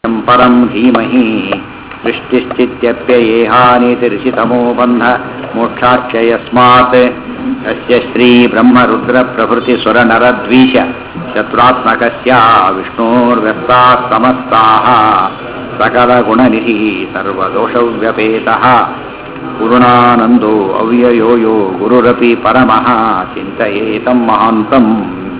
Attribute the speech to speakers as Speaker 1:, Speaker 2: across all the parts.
Speaker 1: ं परं धीमहि दृष्टिश्चित्यप्ययेहानितिर्षितमो बन्ध मोक्षाच्च यस्मात् अस्य श्रीब्रह्मरुद्रप्रभृतिसुरनरद्वीष शत्रुरात्मकस्य विष्णोर्व्यस्ताः समस्ताः सकलगुणनिधिः सर्वदोषव्यपेतः गुरुणानन्दो अव्ययो यो गुरुरपಿ ಪರಮಃ ಚಿಂತೆಯೇತಂ ಮಹಾಂತಂ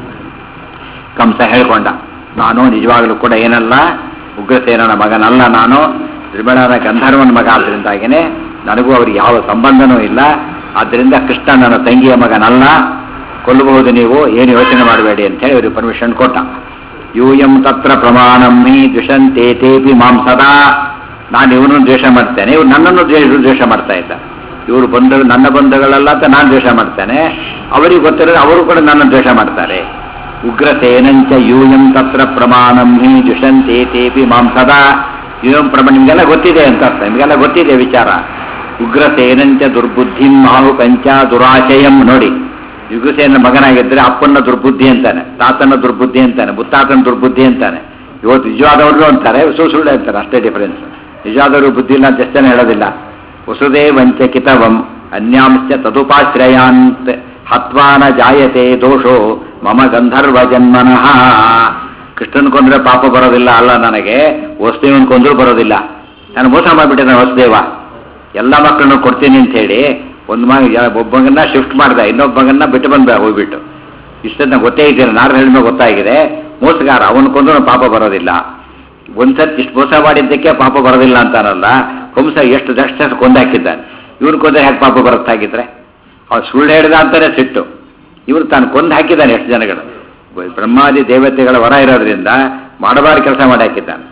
Speaker 1: ಕಂಸ ಹೇಳ್ಕೊಂಡ ನಾನು ನಿಜವಾಗಲೂ ಕೂಡ ಏನಲ್ಲ ಉಗ್ರಸೇನನ ಮಗನಲ್ಲ ನಾನು ತ್ರಿಬಳನ ಗಂಧರ್ವನ ಮಗ ಆದ್ದರಿಂದಾಗಿನೇ ನನಗೂ ಅವ್ರಿಗೆ ಯಾವ ಸಂಬಂಧನೂ ಇಲ್ಲ ಆದ್ದರಿಂದ ಕೃಷ್ಣ ನನ್ನ ತಂಗಿಯ ಮಗನಲ್ಲ ಕೊಲ್ಲಬಹುದು ನೀವು ಏನು ಯೋಚನೆ ಮಾಡಬೇಡಿ ಅಂತ ಹೇಳಿ ಅವ್ರಿಗೆ ಪರ್ಮಿಷನ್ ಕೊಟ್ಟ ಯೂಯಂ ತತ್ರ ಪ್ರಮಾಣಂ ಮೀ ದ್ವಿಷಂತೆ ತೇಪಿ ಮಾಂ ಸದಾ ನಾನು ಇವನು ದ್ವೇಷ ಮಾಡ್ತೇನೆ ಇವ್ರು ನನ್ನನ್ನು ದ್ವೇಷ ದ್ವೇಷ ಮಾಡ್ತಾ ಇದ್ದ ಇವರು ಬಂಧು ನನ್ನ ಬಂಧುಗಳಲ್ಲ ಅಂತ ನಾನು ದ್ವೇಷ ಮಾಡ್ತೇನೆ ಅವರಿಗೆ ಗೊತ್ತಿರೋದು ಅವರು ಕೂಡ ನನ್ನ ದ್ವೇಷ ಮಾಡ್ತಾರೆ ಉಗ್ರಸೇನಂಚ ಯೂಯಂ ತತ್ರ ಪ್ರಮಾಣಂ ಹಿ ದುಷಂತೆ ತೇಪಿ ಮಾಂ ಸದಾ ಯೂಯಂ ಪ್ರಮಾಣ ನಿಮಗೆಲ್ಲ ಗೊತ್ತಿದೆ ಅಂತ ಅರ್ಥ ನಿಮಗೆಲ್ಲ ಗೊತ್ತಿದೆ ವಿಚಾರ ಉಗ್ರಸೇನಂಚ ದುರ್ಬುದ್ಧಿಂ ಮಾಹುಕಂಚ ದುರಾಶಯಂ ನೋಡಿ ಯುಗಸೇನ ಮಗನಾಗಿದ್ದರೆ ಅಪ್ಪನ ದುರ್ಬುದ್ಧಿ ಅಂತಾನೆ ತಾತನ ದುರ್ಬುದ್ಧಿ ಅಂತಾನೆ ಮುತ್ತಾತನ ದುರ್ಬುದ್ಧಿ ಅಂತಾನೆ ಇವತ್ತು ನಿಜವಾದವ್ರು ಅಂತಾರೆ ಸುಳ್ಳು ಸುಳ್ಳು ಅಂತಾರೆ ಅಷ್ಟೇ ಡಿಫರೆನ್ಸ್ ನಿಜವಾದವರು ಬುದ್ಧಿ ಇಲ್ಲ ಅಂತ ಎಷ್ಟು ಜನ ಹೇಳೋದಿಲ್ಲ ವಸುದೇ ವಂಚಕಿತವಂ ಅನ್ಯಾಂಶ್ಚ ತದುಪಾಶ್ರಯಾಂತ್ ಹತ್ವಾನ ಜಾಯತೆ ದೋಷೋ ಮಮ ಗಂಧರ್ವ ಜನ್ಮನಃ ಕೃಷ್ಣನ್ ಕೊಂದ್ರೆ ಪಾಪ ಬರೋದಿಲ್ಲ ಅಲ್ಲ ನನಗೆ ವಸುದೇವನ್ ಕೊಂದ್ರೂ ಬರೋದಿಲ್ಲ ನಾನು ಮೋಸ ಮಾಡಿಬಿಟ್ಟೆ ವಸುದೇವ ಎಲ್ಲ ಮಕ್ಕಳನ್ನು ಕೊಡ್ತೀನಿ ಅಂತ ಹೇಳಿ ಒಂದು ಮಗ ಒಬ್ಬಗನ್ನ ಶಿಫ್ಟ್ ಮಾಡ್ದೆ ಇನ್ನೊಬ್ಬ ಮಗನ್ನ ಬಿಟ್ಟು ಬಂದ ಹೋಗ್ಬಿಟ್ಟು ಇಷ್ಟನ್ನ ಗೊತ್ತೇ ಇದ್ದೀರ ನಾರು ಹೇಳಿದ್ಮೇಲೆ ಗೊತ್ತಾಗಿದೆ ಮೋಸಗಾರ ಅವನು ಕೊಂದ್ರು ಪಾಪ ಬರೋದಿಲ್ಲ ಒಂದ್ಸತಿ ಇಷ್ಟು ಮೋಸ ಮಾಡಿದ್ದಕ್ಕೆ ಪಾಪ ಬರೋದಿಲ್ಲ ಅಂತಾನಲ್ಲ ಕಂಸ ಎಷ್ಟು ದಕ್ಷ ಕೊಂದಾಕಿದ್ದಾನೆ ಇವನು ಕೊಂದ್ರೆ ಯಾಕೆ ಪಾಪ ಬರುತ್ತಾಗಿದ್ರೆ ಅವ್ನು ಸುಳ್ಳು ಹೇಳಿದ ಅಂತಾನೆ ಸಿಟ್ಟು ಇವರು ತಾನು ಕೊಂದು ಹಾಕಿದ್ದಾನೆ ಎಷ್ಟು ಜನಗಳು ಬ್ರಹ್ಮಾದಿ ದೇವತೆಗಳ ವರ ಇರೋದ್ರಿಂದ ಮಾಡಬಾರ ಕೆಲಸ ಮಾಡಿ ಹಾಕಿದ್ದಾನೆ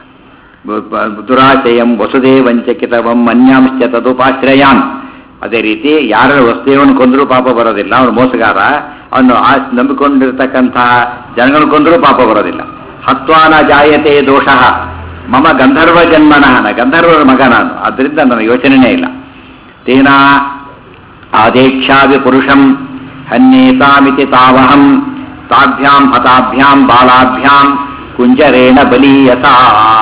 Speaker 1: ದುರಾಶಯಂ ವಸುದೇ ವಂಚಕಿತವಂ ಅನ್ಯಾಂಶ್ಚ ತದುಪಾಶ್ರಯಾನ್ ಅದೇ ರೀತಿ ಯಾರ ವಸುದೇವನು ಕೊಂದರೂ ಪಾಪ ಬರೋದಿಲ್ಲ ಅವನು ಮೋಸಗಾರ ಅವನು ಆ ನಂಬಿಕೊಂಡಿರ್ತಕ್ಕಂತಹ ಜನಗಳು ಕೊಂದರೂ ಪಾಪ ಬರೋದಿಲ್ಲ ಹತ್ವಾನ ಜಾಯತೆ ದೋಷ ಮಮ ಗಂಧರ್ವ ಜನ್ಮನಃ ಗಂಧರ್ವರ ಮಗ ನಾನು ಆದ್ದರಿಂದ ನನ್ನ ಯೋಚನೆನೇ ಇಲ್ಲ ತೇನಾ ಆದೇಕ್ಷಾವಿ ಪುರುಷಂ ಹನ್ಯೇತಾಮಿತಿ ತಾವಹಂ ತಾಭ್ಯಾಂ ಹತಾಭ್ಯಾಂ ಬಾಲಾಭ್ಯಾಂ ಕುಂಜರೇಣ ಬಲೀಯತಾ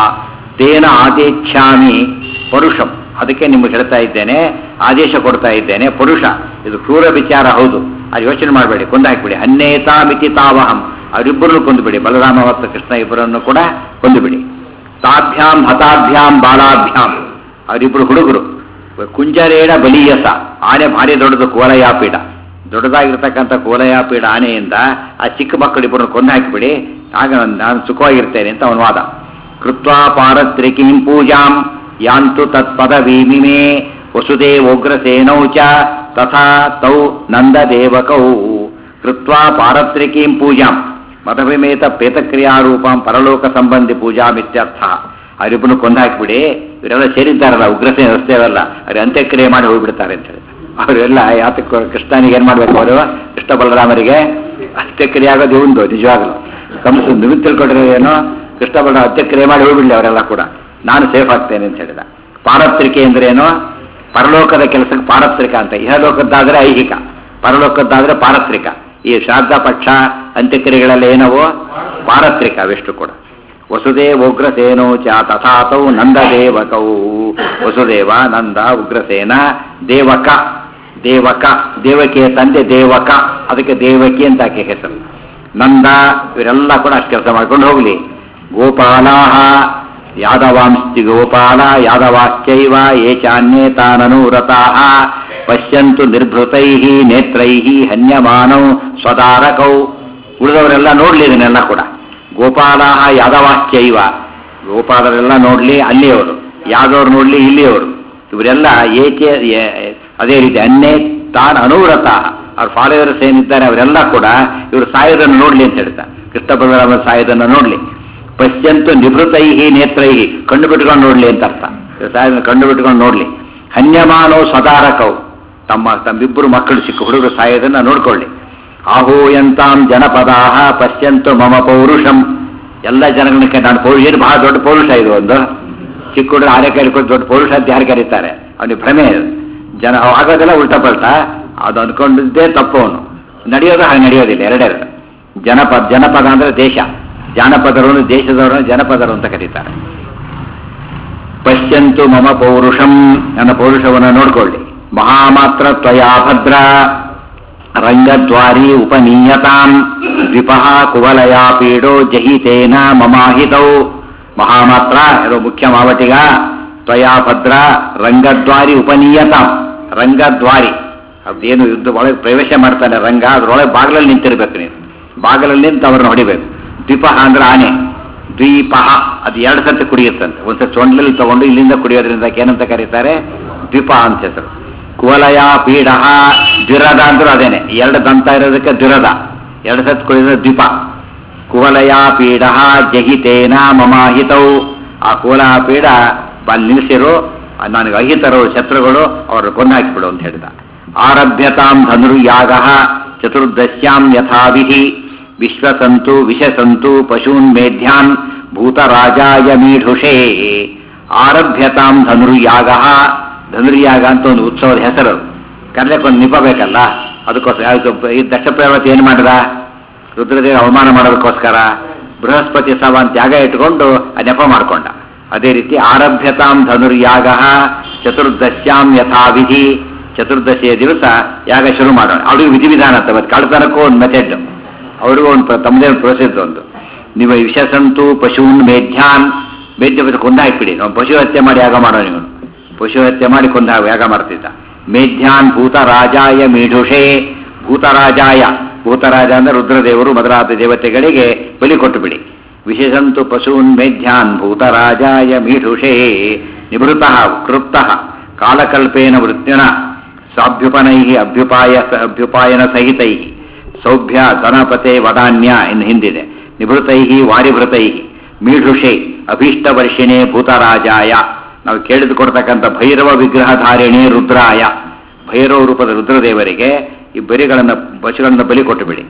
Speaker 1: ತೇನ ಆದೇಚ್ಛಾಮಿ ಪರುಷಂ ಅದಕ್ಕೆ ನಿಮಗೆ ಹೇಳ್ತಾ ಇದ್ದೇನೆ ಆದೇಶ ಕೊಡ್ತಾ ಇದ್ದೇನೆ ಪುರುಷ ಇದು ಕ್ರೂರ ವಿಚಾರ ಹೌದು ಅದು ಯೋಚನೆ ಮಾಡಬೇಡಿ ಕೊಂದು ಹಾಕಿಬಿಡಿ ಅನ್ಯೇತಾ ಮಿತಿ ತಾವಹಂ ಅವರಿಬ್ಬರನ್ನು ಕೊಂದುಬಿಡಿ ಬಲರಾಮ ಮತ್ತು ಕೃಷ್ಣ ಇಬ್ಬರನ್ನು ಕೂಡ ಕೊಂದುಬಿಡಿ ತಾಭ್ಯಾಂ ಹತಾಭ್ಯಾಂ ಬಾಲಾಭ್ಯಾಂ ಅವರಿಬ್ಬರು ಹುಡುಗರು ಕುಂಜರೇಣ ಬಲೀಯಸ ಆನೆ ಭಾರಿ ದೊಡ್ಡದು ಕೋಲಯಾಪೀಡ ದೊಡ್ಡದಾಗಿರ್ತಕ್ಕಂಥ ಕೋಲಯಾಪೀಡ ಆನೆಯಿಂದ ಆ ಚಿಕ್ಕ ಮಕ್ಕಳಿಬ್ಬರನ್ನು ಕೊಂದು ಹಾಕಿಬಿಡಿ ಆಗ ನಾನು ಸುಖವಾಗಿರ್ತೇನೆ ಅಂತ ಅವನ ವಾದ ಕೃತ್ವಾ ಪಾರತ್ರಿಕೀಂ ಪೂಜಾಂ ಯಾಂತು ತತ್ಪದವೀಮಿಮೇ ವಸುದೇವೋಗ್ರಸೇನೌ ಚ ತಥಾ ತೌ ನಂದದೇವಕೌ ಕೃತ್ವಾ ಪಾರತ್ರಿಕೀಂ ಪೂಜಾಂ ಮತಭಿಮೇತ ಪ್ರೇತಕ್ರಿಯಾರೂಪಾಂ ಪರಲೋಕ ಸಂಬಂಧಿ ಪೂಜಾಮಿತ್ಯರ್ಥ ಅವರಿಬ್ಬರು ಕೊಂದು ಹಾಕಿಬಿಡಿ ಇವರೆಲ್ಲ ಸೇರಿದ್ದಾರಲ್ಲ ಉಗ್ರಸೇನ ರಸ್ತೆಯವಲ್ಲ ಅವ್ರಿಗೆ ಅಂತ್ಯಕ್ರಿಯೆ ಮಾಡಿ ಹೋಗ್ಬಿಡ್ತಾರೆ ಅಂತ ಹೇಳಿ ಅವರೆಲ್ಲ ಯಾತಕ್ಕೆ ಕೃಷ್ಣನಿಗೆ ಏನು ಮಾಡಬೇಕು ಅವರು ಕೃಷ್ಣ ಬಲರಾಮರಿಗೆ ಅಂತ್ಯಕ್ರಿಯೆ ಆಗೋದು ಒಂದು ನಿಜವಾಗಲು ಕಂಸ ನಿಮಿತ್ತ ತಿಳ್ಕೊಂಡ್ರೆ ಏನೋ ಕೃಷ್ಣ ಬಲರಾಮ ಅಂತ್ಯಕ್ರಿಯೆ ಮಾಡಿ ಹೋಗ್ಬಿಡ್ಲಿ ಅವರೆಲ್ಲ ಕೂಡ ನಾನು ಸೇಫ್ ಆಗ್ತೇನೆ ಅಂತ ಹೇಳಿದ ಪಾರತ್ರಿಕೆ ಅಂದ್ರೆ ಏನು ಪರಲೋಕದ ಕೆಲಸಕ್ಕೆ ಪಾರತ್ರಿಕ ಅಂತ ಇಹಲೋಕದ್ದಾದ್ರೆ ಐಹಿಕ ಪರಲೋಕದ್ದಾದ್ರೆ ಪಾರತ್ರಿಕ ಈ ಶ್ರಾದ್ದ ಪಕ್ಷ ಅಂತ್ಯಕ್ರಿಯೆಗಳೆಲ್ಲ ಏನವು ಪಾರತ್ರಿಕ ಅವೆಷ್ಟು ಕೂಡ ವಸುದೇವ ಉಗ್ರಸೇನೋ ಚ ತಥಾತೌ ನಂದದೇವಕೌ ವಸುದೇವ ನಂದ ಉಗ್ರಸೇನ ದೇವಕ ದೇವಕ ದೇವಕಿಯ ತಂದೆ ದೇವಕ ಅದಕ್ಕೆ ದೇವಕಿ ಅಂತ ಆಕೆ ಹೆಸರು ನಂದ ಇವರೆಲ್ಲ ಕೂಡ ಅಷ್ಟು ಕೆಲಸ ಮಾಡ್ಕೊಂಡು ಹೋಗ್ಲಿ ಗೋಪಾಲಾಹ ಯಾದವಾಂಸ್ತಿ ಗೋಪಾಲ ಯಾದವಾಶ್ಚೈವ ಯೇ ಚಾನ್ಯೇ ತಾನನುರತಾಃ ಪಶ್ಯಂತು ನಿರ್ಭೃತೈ ನೇತ್ರೈ ಹನ್ಯಮಾನೌ ಸ್ವದಾರಕೌ ಉಳಿದವರೆಲ್ಲ ನೋಡ್ಲಿ ಇದನ್ನೆಲ್ಲ ಕೂಡ ಗೋಪಾಲಾಹ ಯಾದವಾಶ್ಚೈವ ಗೋಪಾಲರೆಲ್ಲ ನೋಡ್ಲಿ ಅಲ್ಲಿಯವರು ಯಾದವರು ನೋಡ್ಲಿ ಇಲ್ಲಿಯವರು ಇವರೆಲ್ಲ ಏಕೆ ಅದೇ ರೀತಿ ಅನ್ಯೇ ತಾನ್ ಅನುವ್ರತ ಅವ್ರ ಫಾಲೋವರ್ಸ್ ಏನಿದ್ದಾರೆ ಅವರೆಲ್ಲ ಕೂಡ ಇವರು ಸಾಯೋದನ್ನು ನೋಡ್ಲಿ ಅಂತ ಹೇಳ್ತಾರೆ ಕೃಷ್ಣ ಬಲರಾಮ ಸಾಯೋದನ್ನು ನೋಡ್ಲಿ ಪಶ್ಯಂತು ನಿಭೃತೈಹಿ ನೇತ್ರೈಹಿ ಕಣ್ಣು ಬಿಟ್ಕೊಂಡು ನೋಡ್ಲಿ ಅಂತ ಅರ್ಥ ಸಾಯೋದನ್ನು ಕಣ್ಣು ಬಿಟ್ಕೊಂಡು ನೋಡ್ಲಿ ಹನ್ಯಮಾನೋ ಸದಾರಕವು ತಮ್ಮ ತಮ್ಮಿಬ್ಬರು ಮಕ್ಕಳು ಚಿಕ್ಕ ಹುಡುಗರು ಸಾಯೋದನ್ನ ನೋಡ್ಕೊಳ್ಳಿ ಆಹೂಯಂತಾಂ ಜನಪದಾಹ ಪಶ್ಯಂತು ಮಮ ಪೌರುಷಂ ಎಲ್ಲ ಜನಗಳಿಗೆ ನಾನು ಪೌರುಷ ಏನು ಬಹಳ ದೊಡ್ಡ ಪೌರುಷ ಇದು ಒಂದು ಚಿಕ್ಕ ಹುಡುಗ ಆರೆ ಕೊಟ್ಟು ದೊಡ್ಡ ಪೌರುಷ ಅಂತ ಯಾರು ಕರೀತಾರೆ ಅವನಿಗೆ ಭ್ರಮೆ ಜನ ಆಗೋದೆಲ್ಲ ಉಲ್ಟಾ ಪಲ್ಟಾ ಅದು ಅಂದ್ಕೊಂಡಿದ್ದೇ ತಪ್ಪು ಅವನು ನಡೆಯೋದು ಹಾಗೆ ನಡೆಯೋದಿಲ್ಲ ಎರಡೆರಡು ಜನಪದ ಜನಪದ ಅಂದ್ರೆ ದೇಶ ಜಾನಪದರು ದೇಶದವರನ್ನು ಜನಪದರು ಅಂತ ಕರೀತಾರೆ ಪಶ್ಯಂತು ಮಮ ಪೌರುಷಂ ನನ್ನ ಪೌರುಷವನ್ನು ನೋಡ್ಕೊಳ್ಳಿ ಮಹಾಮಾತ್ರ ತ್ವಯಾ ಭದ್ರ ರಂಗದ್ವಾರಿ ಉಪನೀಯತಾಂ ದ್ವಿಪಃ ಕುವಲಯಾ ಪೀಡೋ ಜಹಿತೇನ ಮಮಾಹಿತೌ ಮಹಾಮಾತ್ರ ಇದು ಮುಖ್ಯ ಮಾವಟಿಗ ತ್ವಯಾ ಭದ್ರ ರಂಗದ್ವಾರಿ ಉಪನೀಯತಾಂ ರಂಗದ್ವಾರಿ ಅದೇನು ಯುದ್ಧ ಒಳಗೆ ಪ್ರವೇಶ ಮಾಡ್ತಾನೆ ರಂಗ ಅದ್ರೊಳಗೆ ಬಾಗಿಲಲ್ಲಿ ನಿಂತಿರ್ಬೇಕು ನೀವು ಬಾಗಿಲಲ್ಲಿ ನಿಂತು ಅವ್ರನ್ನ ಹೊಡಿಬೇಕು ದ್ವಿಪಃ ಅಂದ್ರೆ ಆನೆ ದ್ವೀಪಃ ಅದು ಎರಡು ಸರ್ತಿ ಕುಡಿಯುತ್ತಂತೆ ಒಂದ್ಸತಿ ಸೊಂಡ್ಲಲ್ಲಿ ತಗೊಂಡು ಇಲ್ಲಿಂದ ಕುಡಿಯೋದ್ರಿಂದ ಏನಂತ ಕರೀತಾರೆ ದ್ವೀಪ ಅಂತ ಹೆಸರು ಕುವಲಯ ಪೀಡ ದ್ವಿರದ ಅಂದ್ರೂ ಅದೇನೆ ಎರಡು ದಂತ ಇರೋದಕ್ಕೆ ದ್ವಿರದ ಎರಡು ಸತ್ ಕುಡಿದ್ರೆ ದ್ವೀಪ ಕುವಲಯ ಪೀಡ ಜಹಿತೇನ ಮಮಾಹಿತೌ ಆ ಕುವಲಯ ಪೀಡ ಅಲ್ಲಿ ನಿಲ್ಲಿಸಿರು ನನಗೆ ಅಹಿತರು ಶತ್ರುಗಳು ಅವರು ಕೊಂದು ಹಾಕಿಬಿಡು ಅಂತ ಹೇಳಿದ ಆರಭ್ಯತಾಂ ಧನುರ್ಯಾಗ ಚತುರ್ದಶ್ಯಾಂ ಯಥಾವಿಧಿ ವಿಶ್ವಸಂತು ವಿಷಸಂತು ಪಶೂನ್ ಮೇಧ್ಯಾನ್ ಭೂತರಾಜಾಯ ಮೀಢುಷೇ ಆರಭ್ಯತಾಂ ಧನುರ್ಯಾಗ ಧನುರ್ಯಾಗ ಅಂತ ಒಂದು ಉತ್ಸವದ ಹೆಸರು ಕರ್ಲಕ್ಕೆ ಒಂದು ನಿಪ ಬೇಕಲ್ಲ ಅದಕ್ಕೋಸ್ಕರ ಅದಕ್ಕೆ ಈ ದಕ್ಷ ಪ್ರವತಿ ಏನು ಮಾಡಿದ ರುದ್ರದೇವ ಅವಮಾನ ಮಾಡೋದಕ್ಕೋಸ್ಕರ ಬೃಹಸ್ಪತಿ ಸಭ ಅಂತ ಯಾಗ ಇಟ್ಕೊಂಡು ಆ ನೆಪ ಮಾಡ್ಕೊಂಡ ಅದೇ ರೀತಿ ಆರಭ್ಯತಾಂ ಧನುರ್ಯಾಗ ಚತುರ್ದಶ್ಯಾಂ ಯಥಾವಿಧಿ ಚತುರ್ದಶಿಯ ದಿವಸ ಯಾಗ ಶುರು ಮಾಡೋಣ ಅವ್ರಿಗೆ ವಿಧಿವಿಧಾನ ಅಂತ ಮತ್ತೆ ಕಳ್ತನಕ್ಕೂ ಒಂದು ಮೆಥಡ್ ಅವ್ರಿಗೂ ಒಂದು ಪ್ರ- ತಮ್ಮದೇ ಒಂದು ಪ್ರೋಸೆಸ್ ಒಂದು ನೀವು ವಿಷಸಂತು ಪಶುನ್ ಮೇಧ್ಯಾನ್ ಮೇಧ್ಯ ಬದ ಕೊಂದ ಹಾಕ್ಬಿಡಿ ನಾವು ಪಶು ಹತ್ಯೆ ಮಾಡಿ ಯಾಗ ಮಾಡೋ ನೀವು ಪಶು ಹತ್ಯೆ ಮಾಡಿ ಕೊಂದ ಯಾಗ ಮಾಡ್ತಿದ್ದ ಮೇಧ್ಯಾನ್ ಭೂತರಾಜಾಯ ಮೀಢುಷೇ ಭೂತರಾಜಾಯ ಭೂತರಾಜ ಅಂದ್ರೆ ರುದ್ರದೇವರು ಮೊದಲಾದ ದೇವತೆಗಳಿಗೆ ಬಲಿ ಕೊಟ್ಟು ಬಿಡಿ ವಿಶೇಷಂತು ಪಶೂನ್ ಮೇಧ್ಯಾನ್ ಭೂತರಾಜಾಯ ಮೀಢುಷೇ ನಿವೃತ್ತ ಕೃಪ್ತ ಕಾಲಕಲ್ಪೇನ ವೃತ್ತಿನ ಸಾಭ್ಯುಪನೈ ಅಭ್ಯುಪಾಯ ಅಭ್ಯುಪಾಯನ ಸಹಿತೈ ಸೌಭ್ಯ ಗಣಪತೆ ವದಾನ್ಯ ಇನ್ನು ಹಿಂದಿದೆ ನಿಭೃತೈ ವಾರಿಭೃತೈ ಮೀಢುಷೆ ಅಭೀಷ್ಟ ವರ್ಷಿಣೆ ಭೂತರಾಜಾಯ ನಾವು ಕೇಳಿದುಕೊಡ್ತಕ್ಕಂಥ ಭೈರವ ವಿಗ್ರಹಧಾರಿಣಿ ರುದ್ರಾಯ ಭೈರವ ರೂಪದ ರುದ್ರದೇವರಿಗೆ ಈ ಬರಿಗಳನ್ನು ಪಶುಗಳನ್ನು ಬಲಿ ಕೊಟ್ಟು ಬಿಡಿ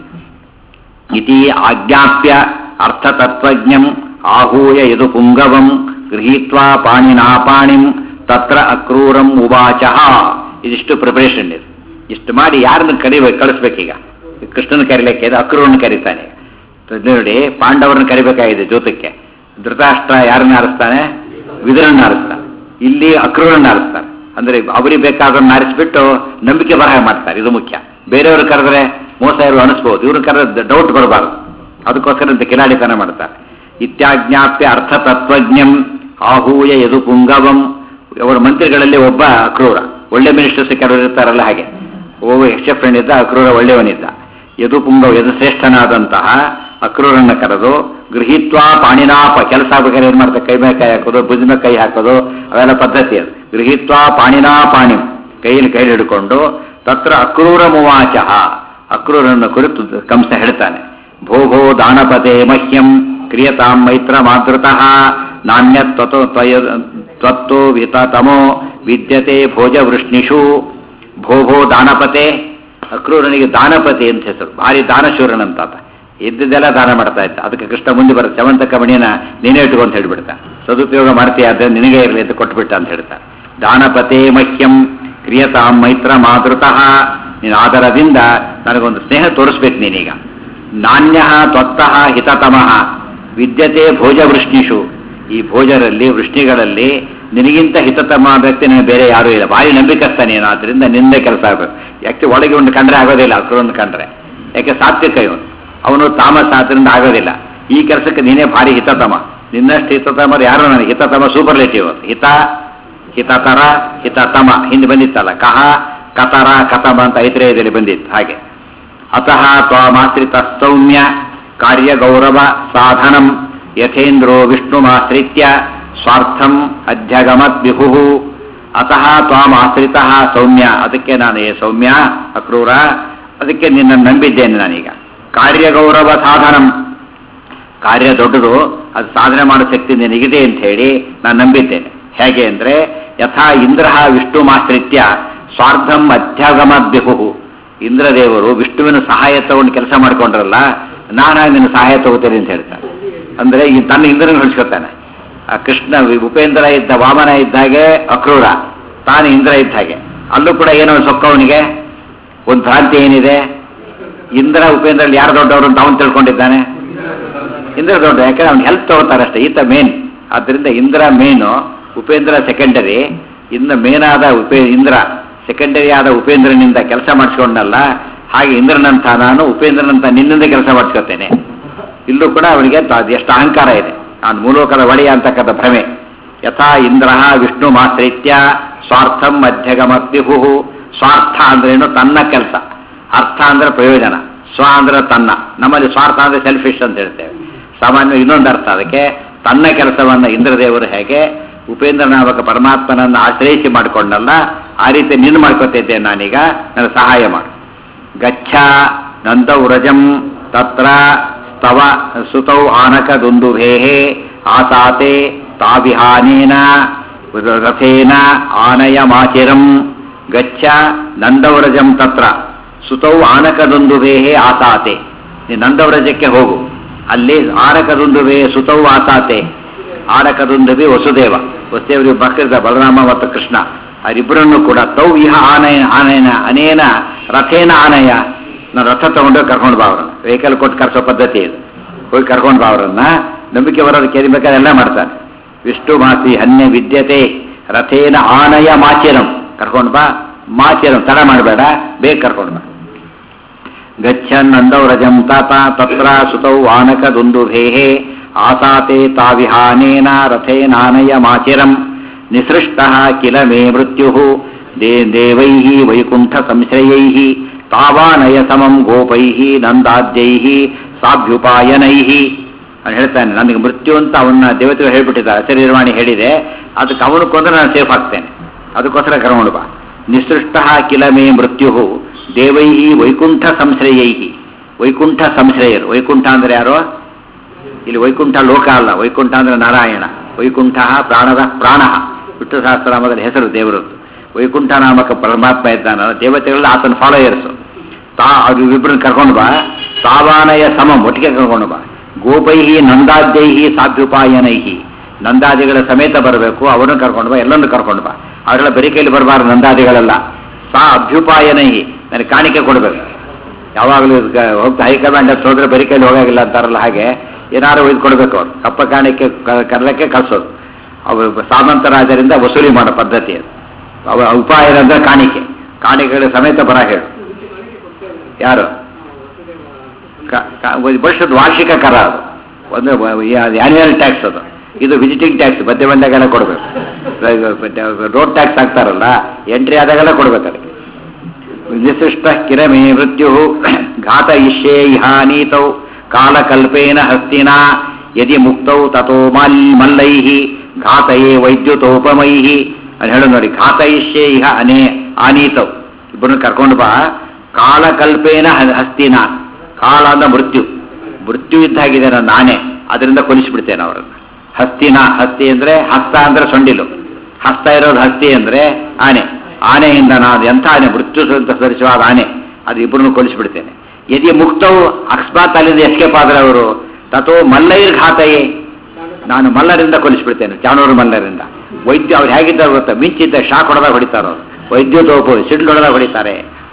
Speaker 1: ಇತಿ ಆಜ್ಞಾಪ್ಯ ಅರ್ಥತತ್ವಜ್ಞಂ ಆಹೂಯ ಯದು ಪುಂಗವಂ ಗೃಹೀತ್ವಾ ಪಾಣಿನಾ ಪಾಣಿಂ ತತ್ರ ಅಕ್ರೂರಂ ಉವಾಚ ಇದಿಷ್ಟು ಪ್ರಿಪರೇಷನ್ ಇದು ಇಷ್ಟು ಮಾಡಿ ಯಾರನ್ನ ಕರಿಬೇಕು ಕಳಿಸ್ಬೇಕೀಗ ಕೃಷ್ಣನ ಕರಿಲಿಕ್ಕೆ ಇದು ಅಕ್ರೂರನ್ನ ಕರೀತಾನೆ ನೋಡಿ ಪಾಂಡವರನ್ನ ಕರಿಬೇಕಾಗಿದೆ ಜೋತಕ್ಕೆ ಧೃತರಾಷ್ಟ್ರ ಯಾರನ್ನ ಆರಿಸ್ತಾನೆ ವಿದುರನ್ನ ಆರಿಸ್ತಾನೆ ಇಲ್ಲಿ ಅಕ್ರೂರನ್ನ ಆರಿಸ್ತಾನೆ ಅಂದ್ರೆ ಅವರಿಗೆ ಬೇಕಾದನ್ನ ಆರಿಸ್ಬಿಟ್ಟು ನಂಬಿಕೆ ಬರಹ ಮಾಡ್ತಾರೆ ಇದು ಮುಖ್ಯ ಬೇರೆಯವರು ಕರೆದ್ರೆ ಮೋಸ ಇವರು ಅನಿಸ್ಬೋದು ಇವ್ರನ್ನ ಕರೆದ್ರೆ ಡೌಟ್ ಬರಬಾರ್ದು ಅದಕ್ಕೋಸ್ಕರ ಇಂಥ ಕಿಲಾಡಿತನ ಮಾಡ್ತಾರೆ ಇತ್ಯಾಜ್ಞಾಪ್ಯ ಅರ್ಥ ತತ್ವಜ್ಞಂ ಆಹೂಯ ಯದು ಪುಂಗವಂ ಅವರ ಮಂತ್ರಿಗಳಲ್ಲಿ ಒಬ್ಬ ಅಕ್ರೂರ ಒಳ್ಳೆ ಮಿನಿಸ್ಟರ್ಸ್ ಕೆಲವರು ಇರ್ತಾರಲ್ಲ ಹಾಗೆ ಒಬ್ಬ ಎಕ್ಸೆಪ್ಷನ್ ಇದ್ದ ಅಕ್ರೂರ ಒಳ್ಳೆಯವನಿದ್ದ ಯದು ಪುಂಗವ ಯದು ಶ್ರೇಷ್ಠನಾದಂತಹ ಅಕ್ರೂರನ್ನ ಕರೆದು ಗೃಹೀತ್ವಾ ಪಾಣಿನಾಪ ಕೆಲಸ ಆಗ್ಬೇಕಾದ್ರೆ ಏನ್ ಮಾಡ್ತಾರೆ ಕೈ ಮೇಲೆ ಕೈ ಹಾಕೋದು ಭುಜ ಮೇಲೆ ಕೈ ಹಾಕೋದು ಅವೆಲ್ಲ ಪದ್ಧತಿ ಅದು ಗೃಹೀತ್ವಾ ಪಾಣಿನಾ ಪಾಣಿಂ ಕೈಯಲ್ಲಿ ಕೈ ಹಿಡ್ಕೊಂಡು ತತ್ರ ಅಕ್ರೂರ ಮುವಾಚ ಅಕ್ರೂರನ್ನು ಕುರಿತು ಕಂಸ ಹೇಳ್ತಾನೆ ಭೋಗೋ ದಾನಪತೆ ಮಹ್ಯಂ ಕ್ರಿಯತಾಂ ಮೈತ್ರ ಮಾತೃತಃ ನಾಣ್ಯ ತ್ವತೋ ತ್ವಯ ತ್ವತ್ತೋ ವಿತತಮೋ ವಿದ್ಯತೆ ಭೋಜ ವೃಷ್ಣಿಷು ಭೋಭೋ ದಾನಪತೆ ಅಕ್ರೂರನಿಗೆ ದಾನಪತಿ ಅಂತ ಹೆಸರು ಭಾರಿ ದಾನಶೂರನಂತ ಆತ ಇದ್ದಿದ್ದೆಲ್ಲ ದಾನ ಮಾಡ್ತಾ ಇದ್ದ ಅದಕ್ಕೆ ಕೃಷ್ಣ ಮುಂದೆ ಬರುತ್ತೆ ಚವಂತಕ ಮಣಿಯನ್ನ ನೀನೇ ಇಟ್ಕೊ ಅಂತ ಹೇಳ್ಬಿಡ್ತಾ ಸದುಪಯೋಗ ಮಾಡ್ತೀಯ ಆದ್ರೆ ನಿನಗೆ ಇರಲಿ ಅಂತ ಕೊಟ್ಬಿಟ್ಟ ಅಂತ ಹೇಳ್ತಾ ದಾನಪತೆ ಮಹ್ಯಂ ಕ್ರಿಯತಾಂ ಮೈತ್ರ ಮಾತೃತಃ ನೀನು ಆಧಾರದಿಂದ ನನಗೊಂದು ಸ್ನೇಹ ತೋರಿಸ್ಬೇಕು ನೀನೀಗ ನಾಣ್ಯ ತ್ವತ್ತಃ ಹಿತತಮಃ ವಿದ್ಯತೆ ಭೋಜ ವೃಷ್ಣಿಷು ಈ ಭೋಜರಲ್ಲಿ ವೃಷ್ಣಿಗಳಲ್ಲಿ ನಿನಗಿಂತ ಹಿತತಮ ವ್ಯಕ್ತಿ ನನಗೆ ಬೇರೆ ಯಾರೂ ಇಲ್ಲ ಭಾರಿ ನಂಬಿಕಸ್ತ ನೀನು ಆದ್ರಿಂದ ನಿಂದೆ ಕೆಲಸ ಆಗಬೇಕು ಯಾಕೆ ಒಳಗೆ ಒಂದು ಕಂಡ್ರೆ ಆಗೋದಿಲ್ಲ ಅಕ್ರೊಂದು ಕಂಡ್ರೆ ಯಾಕೆ ಸಾತ್ವಿಕ ಇವನು ಅವನು ತಾಮಸ ಆದ್ರಿಂದ ಆಗೋದಿಲ್ಲ ಈ ಕೆಲಸಕ್ಕೆ ನೀನೇ ಭಾರಿ ಹಿತತಮ ನಿನ್ನಷ್ಟು ಹಿತತಮ ಯಾರು ನನಗೆ ಹಿತತಮ ಸೂಪರ್ಲೇಟಿವ್ ಹಿತ ಹಿತತರ ಹಿತತಮ ಹಿಂದೆ ಬಂದಿತ್ತಲ್ಲ ಕಹ ಕತರ ಕತಮ ಅಂತ ಐತ್ರೇಯದಲ್ಲಿ ಬಂದಿತ್ತು ಹಾಗೆ ಅತಃ ತ್ವಾಮಾಶ್ರಿತ ಸೌಮ್ಯ ಕಾರ್ಯಗೌರವ ಸಾಧನಂ ಯಥೇಂದ್ರೋ ವಿಷ್ಣುಮಾಶ್ರಿತ್ಯ ಸ್ವಾರ್ಥಂ ಅಧ್ಯಗಮತ್ ವಿಭು ಅತಃ ತ್ವಾಮಾಶ್ರಿತ ಸೌಮ್ಯ ಅದಕ್ಕೆ ನಾನು ಏ ಸೌಮ್ಯ ಅಕ್ರೂರ ಅದಕ್ಕೆ ನಿನ್ನ ನಂಬಿದ್ದೇನೆ ನಾನೀಗ ಕಾರ್ಯಗೌರವ ಸಾಧನಂ ಕಾರ್ಯ ದೊಡ್ಡದು ಅದು ಸಾಧನೆ ಮಾಡೋ ಶಕ್ತಿ ನಿನಗಿದೆ ಅಂತ ಹೇಳಿ ನಾನು ನಂಬಿದ್ದೇನೆ ಹೇಗೆ ಅಂದ್ರೆ ಯಥಾ ಇಂದ್ರ ವಿಷ್ಣು ಮಾಶ್ರಿತ್ಯ ಸ್ವಾರ್ಥಂ ಅಧ್ಯಾಗಮದ್ಯಹು ಇಂದ್ರದೇವರು ವಿಷ್ಣುವಿನ ಸಹಾಯ ತಗೊಂಡು ಕೆಲಸ ಮಾಡ್ಕೊಂಡ್ರಲ್ಲ ನಾನಾಗಿ ನಿನ್ನ ಸಹಾಯ ತಗೋತೇನೆ ಅಂತ ಹೇಳ್ತಾರೆ ಅಂದ್ರೆ ಈ ತನ್ನ ಇಂದ್ರನ ಹೊಳಿಸ್ಕೊತಾನೆ ಆ ಕೃಷ್ಣ ವಿ- ಉಪೇಂದ್ರ ಇದ್ದ ವಾಮನ ಇದ್ದ ಹಾಗೆ ಅಕ್ರೂರ ತಾನು ಇಂದ್ರ ಇದ್ದ ಹಾಗೆ ಅಲ್ಲೂ ಕೂಡ ಏನೋ ಸೊಕ್ಕ ಅವನಿಗೆ ಒಂದು ಭ್ರಾಂತಿ ಏನಿದೆ ಇಂದ್ರ ಉಪೇಂದ್ರಲ್ಲಿ ಯಾರು ದೊಡ್ಡವರು ಅಂತ ಅವನು ತಿಳ್ಕೊಂಡಿದ್ದಾನೆ ಇಂದ್ರ ದೊಡ್ಡ ಯಾಕಂದ್ರೆ ಅವ್ನು ಹೆಲ್ಪ್ ತಗೋತಾರೆ ಅಷ್ಟೇ ಈತ ಮೇನ್ ಆದ್ದರಿಂದ ಇಂದ್ರ ಮೇನು ಉಪೇಂದ್ರ ಸೆಕೆಂಡರಿ ಇನ್ನು ಮೇನಾದ ಉಪೇ ಇಂದ್ರ ಸೆಕೆಂಡರಿ ಆದ ಉಪೇಂದ್ರನಿಂದ ಕೆಲಸ ಮಾಡಿಸ್ಕೊಂಡಲ್ಲ ಹಾಗೆ ಇಂದ್ರನಂತ ನಾನು ಉಪೇಂದ್ರನಂತ ನಿನ್ನಿಂದ ಕೆಲಸ ಮಾಡಿಸ್ಕೊತೇನೆ ಇಲ್ಲೂ ಕೂಡ ಅವನಿಗೆ ತ- ಎಷ್ಟು ಅಹಂಕಾರ ಇದೆ ನಾನು ಮೂಲೋಕದ ಒಡೆಯ ಅಂತಕ್ಕಂಥ ಭ್ರಮೆ ಯಥಾ ಇಂದ್ರ ವಿಷ್ಣು ಮಾತ್ರಿತ್ಯ ಸ್ವಾರ್ಥಂ ಮಧ್ಯಗಮತ್ಯುಹು ಸ್ವಾರ್ಥ ಅಂದ್ರೇನು ತನ್ನ ಕೆಲಸ ಅರ್ಥ ಅಂದ್ರೆ ಪ್ರಯೋಜನ ಸ್ವ ಅಂದ್ರೆ ತನ್ನ ನಮ್ಮಲ್ಲಿ ಸ್ವಾರ್ಥ ಅಂದ್ರೆ ಸೆಲ್ಫಿಶ್ ಅಂತ ಹೇಳ್ತೇವೆ ಸಾಮಾನ್ಯ ಇನ್ನೊಂದು ಅರ್ಥ ಅದಕ್ಕೆ ತನ್ನ ಕೆಲಸವನ್ನ ಇಂದ್ರದೇವರು ಹೇಗೆ ಉಪೇಂದ್ರ ನಾಮಕ ಪರಮಾತ್ಮನನ್ನು ಆಶ್ರಯಿಸಿ ಮಾಡಿಕೊಂಡಲ್ಲ ಆ ರೀತಿ ನೀನು ಮಾಡ್ಕೊತಿದ್ದೆ ನಾನೀಗ ನನಗೆ ಸಹಾಯ ಮಾಡು ಗಚ್ಚ ನಂದೌರಜಂ ತತ್ರ ಸ್ತವ ಸುತೌ ಆನಕದುಂದುಭೇಃ ಆಸಾತೆ ತಾವಿಹಾನೇನ ರಥೇನ ಆನಯಮಾಚಿರಂ ಗಚ್ಚ ನಂದೌರಜಂ ತತ್ರ ಸುತೌ ಆನಕದುಂದುಭೇಃ ಆಸಾತೆ ನೀ ನಂದವ್ರಜಕ್ಕೆ ಹೋಗು ಅಲ್ಲಿ ಆನಕದುಂದುಭೇ ಸುತೌ ಆಸಾತೆ ಆನಕದುಂದುಭಿ ವಸುದೇವ ವಸುದೇವರಿಗೆ ಭಕ್ತರಿದ್ದ ಬಲರಾಮ ಮತ್ತು ಕೃಷ್ಣ ಅವರಿಬ್ಬರನ್ನು ಕೂಡ ತೌ ಇಹ ಆನಯ ಆನಯನ ಅನೇನ ರಥೇನ ಆನಯ ನಾನು ರಥ ತಗೊಂಡು ಕರ್ಕೊಂಡು ಬಾ ಅವ್ರನ್ನ ವೆಹಿಕಲ್ ಕೊಟ್ಟು ಕರ್ಸೋ ಪದ್ಧತಿ ಇದು ಹೋಗಿ ಕರ್ಕೊಂಡು ಬಾ ಅವ್ರನ್ನ ನಂಬಿಕೆ ಬರೋದು ಕೇಳಿಬೇಕಾದ್ರೆ ಎಲ್ಲ ಮಾಡ್ತಾನೆ ವಿಷ್ಣು ಮಾಸಿ ಹನ್ಯ ವಿದ್ಯತೆ ರಥೇನ ಆನಯ ಮಾಚಿರಂ ಕರ್ಕೊಂಡು ಬಾ ಮಾಚಿರಂ ತಡ ಮಾಡಬೇಡ ಬೇಗ ಕರ್ಕೊಂಡು ಬಾ ಗಚ್ಚನ್ನಂದೌರಜಂ ತಾತ ತತ್ರ ಸುತೌ ಆನಕದುಂದುಭೇಃ ಆಸಾತೆ ತಾವಿಹಾನೇನ ರಥೇನಾನಯ ಮಾಚಿರಂ ನಿಸೃಷ್ಟಃ ಕಿಲ ಮೇ ಮೃತ್ಯುಃ ದೇ ದೇವೈಃ ವೈಕುಂಠ ಸಂಶ್ರಯೈಃ ತಾವಾನಯ ಸಮಂ ಗೋಪೈಃ ನಂದಾದ್ಯೈಃ ಸಾಭ್ಯುಪಾಯನೈಃ ಅವನು ಹೇಳ್ತಾನೆ ನನಗೆ ಮೃತ್ಯು ಅಂತ ಅವನ್ನ ದೇವತೆಗಳು ಹೇಳ್ಬಿಟ್ಟಿದ್ದಾರೆ ಶರೀರವಾಣಿ ಹೇಳಿದೆ ಅದಕ್ಕೆ ಅವನು ಕೊಂದ್ರೆ ನಾನು ಸೇಫ್ ಆಗ್ತೇನೆ ಅದಕ್ಕೋಸ್ಕರ ಕರ್ಕೊಂಡು ಬಾ ನಿಸೃಷ್ಟ ಕಿಲ ಮೇ ಮೃತ್ಯು ದೇವೈ ವೈಕುಂಠ ಸಂಶ್ರಯೈ ವೈಕುಂಠ ಸಂಶ್ರಯರು ವೈಕುಂಠ ಅಂದ್ರೆ ಯಾರು ಇಲ್ಲಿ ವೈಕುಂಠ ಲೋಕ ಅಲ್ಲ ವೈಕುಂಠ ಅಂದ್ರೆ ನಾರಾಯಣ ವೈಕುಂಠ ಪ್ರಾಣದ ಪ್ರಾಣ ವಿಷ್ಣು ಸಹಸ್ರನಾಮದಲ್ಲಿ ಹೆಸರು ದೇವರದ್ದು ವೈಕುಂಠ ನಾಮಕ ಪರಮಾತ್ಮ ಇದ್ದಾನಲ್ಲ ದೇವತೆಗಳಲ್ಲಿ ಆತನ ಫಾಲೋಯರ್ಸು ತಾ ಅದು ಇಬ್ಬರನ್ನ ಕರ್ಕೊಂಡು ಬಾ ತಾವಾನಯ ಸಮಂ ಒಟ್ಟಿಗೆ ಕರ್ಕೊಂಡು ಬಾ ಗೋಪೈಹಿ ನಂದಾದ್ಯೈಹಿ ಸಾಧ್ಯುಪಾಯನೈಹಿ ನಂದಾದಿಗಳ ಸಮೇತ ಬರಬೇಕು ಅವರನ್ನು ಕರ್ಕೊಂಡು ಬಾ ಎಲ್ಲರನ್ನು ಕರ್ಕೊಂಡು ಬಾ ಅವರೆಲ್ಲ ಬರೀ ಕೈಲಿ ಬರಬಾರ್ದು ನಂದಾದಿಗಳೆಲ್ಲ ಸಾ ಅಭ್ಯುಪಾಯನೈಹಿ ನನಗೆ ಕಾಣಿಕೆ ಕೊಡಬೇಕು ಯಾವಾಗಲೂ ಇದಕ್ಕೆ ಹೋಗ್ತಾ ಹೈಕಮಾಂಡ್ ಹತ್ರ ಹೋದ್ರೆ ಬರೀ ಕೈಲಿ ಹೋಗಾಗಿಲ್ಲ ಅಂತಾರಲ್ಲ ಹಾಗೆ ಏನಾರು ಒಯ್ದು ಕೊಡಬೇಕು ಅವ್ರು ಕಪ್ಪ ಕಾಣಿಕೆ ಕ- ಕರ್ಲಕ್ಕೆ ಕಳ್ಸೋದು ಅವರು ಸಾಮಂತರಾಜರಿಂದ ವಸೂಲಿ ಮಾಡೋ ಪದ್ಧತಿ ಅದು ಅವ ಉಪಾಯ ಅಂದ್ರೆ ಕಾಣಿಕೆ ಕಾಣಿಕೆಗಳ ಸಮೇತ ಬರ ಹೇಳು ಯಾರು ಕ- ಕ- ಒಂದು ವರ್ಷದ ವಾರ್ಷಿಕ ಕರ ಅದು ಒಂದು ಆನ್ಯುವಲ್ ಟ್ಯಾಕ್ಸ್ ಅದು ಇದು ವಿಸಿಟಿಂಗ್ ಟ್ಯಾಕ್ಸ್ ಮಧ್ಯೆ ಬಂದಾಗೆಲ್ಲ ಕೊಡಬೇಕು ರೋಡ್ ಟ್ಯಾಕ್ಸ್ ಹಾಕ್ತಾರಲ್ಲ ಎಂಟ್ರಿ ಆದಾಗೆಲ್ಲ ಕೊಡ್ಬೇಕು ಅದಕ್ಕೆ ವಿಶಿಷ್ಟ ಕಿರಮೇ ಮೃತ್ಯು ಘಾತ ಇಷ್ಯೇ ಇಹಾನೀತೌ ಕಾಲಕಲ್ಪೇನ ಹಸ್ತಿನ ಯದಿ ಮುಕ್ತೌ ತಥೋ ಮಲ್ ಮಲ್ಲೈ ಘಾತಯೇ ವೈದ್ಯುತೋಪಮೈ ಅದು ಹೇಳು ನೋಡಿ ಘಾತ ಇಷ್ಯೇ ಇಹ ಅನೇ ಆನೀತೌ ಇಬ್ಬರನ್ನು ಕರ್ಕೊಂಡು ಬಾ ಕಾಲಕಲ್ಪೇನ ಹ- ಹಸ್ತಿನ ಕಾಲ ಅಂದ ಮೃತ್ಯು ಮೃತ್ಯು ಇದ್ದಾಗಿದೆ ನನ್ನ ಆನೆ ಅದರಿಂದ ಕೊಲಿಸಿಬಿಡ್ತೇನೆ ಅವರನ್ನು ಹಸ್ತಿನ ಹಸ್ತಿ ಅಂದ್ರೆ ಹಸ್ತ ಅಂದ್ರೆ ಸೊಂಡಿಲು ಹಸ್ತ ಇರೋದು ಹಸ್ತಿ ಅಂದ್ರೆ ಆನೆ ಆನೆಯಿಂದ ನಾನು ಎಂಥ ಆನೆ ಮೃತ್ಯು ಅಂತ ಧರಿಸುವಾದ ಆನೆ ಅದು ಇಬ್ಬರನ್ನು ಕೊಲಿಸಿಬಿಡ್ತೇನೆ ಯದಿ ಮುಕ್ತವು ಅಕಸ್ಮಾತ್ ಅಲ್ಲಿಂದ ಎಸ್ಕೇಪ್ ಆದ್ರೆ ಅವರು ತಥೋ ಮಲ್ಲೈರ್ ಘಾತಯೇ ನಾನು ಮಲ್ಲರಿಂದ ಕೊಲಿಸ್ಬಿಡ್ತೇನೆ ಚಾಣೂರು ಮಲ್ಲರಿಂದ ವೈದ್ಯ ಅವ್ರು ಹೇಗಿದ್ದಾರೆ ಗೊತ್ತಾ ಮಿಂಚಿದ್ದ ಶಾಕ್ ಹೊಡೆದಾಗ ಹೊಡಿತಾರೋ ವೈದ್ಯುತೋಪು ಸಿಡ್ಲು ಹೊಡೆದಾಗ ಹೊಡಿತಾರೆ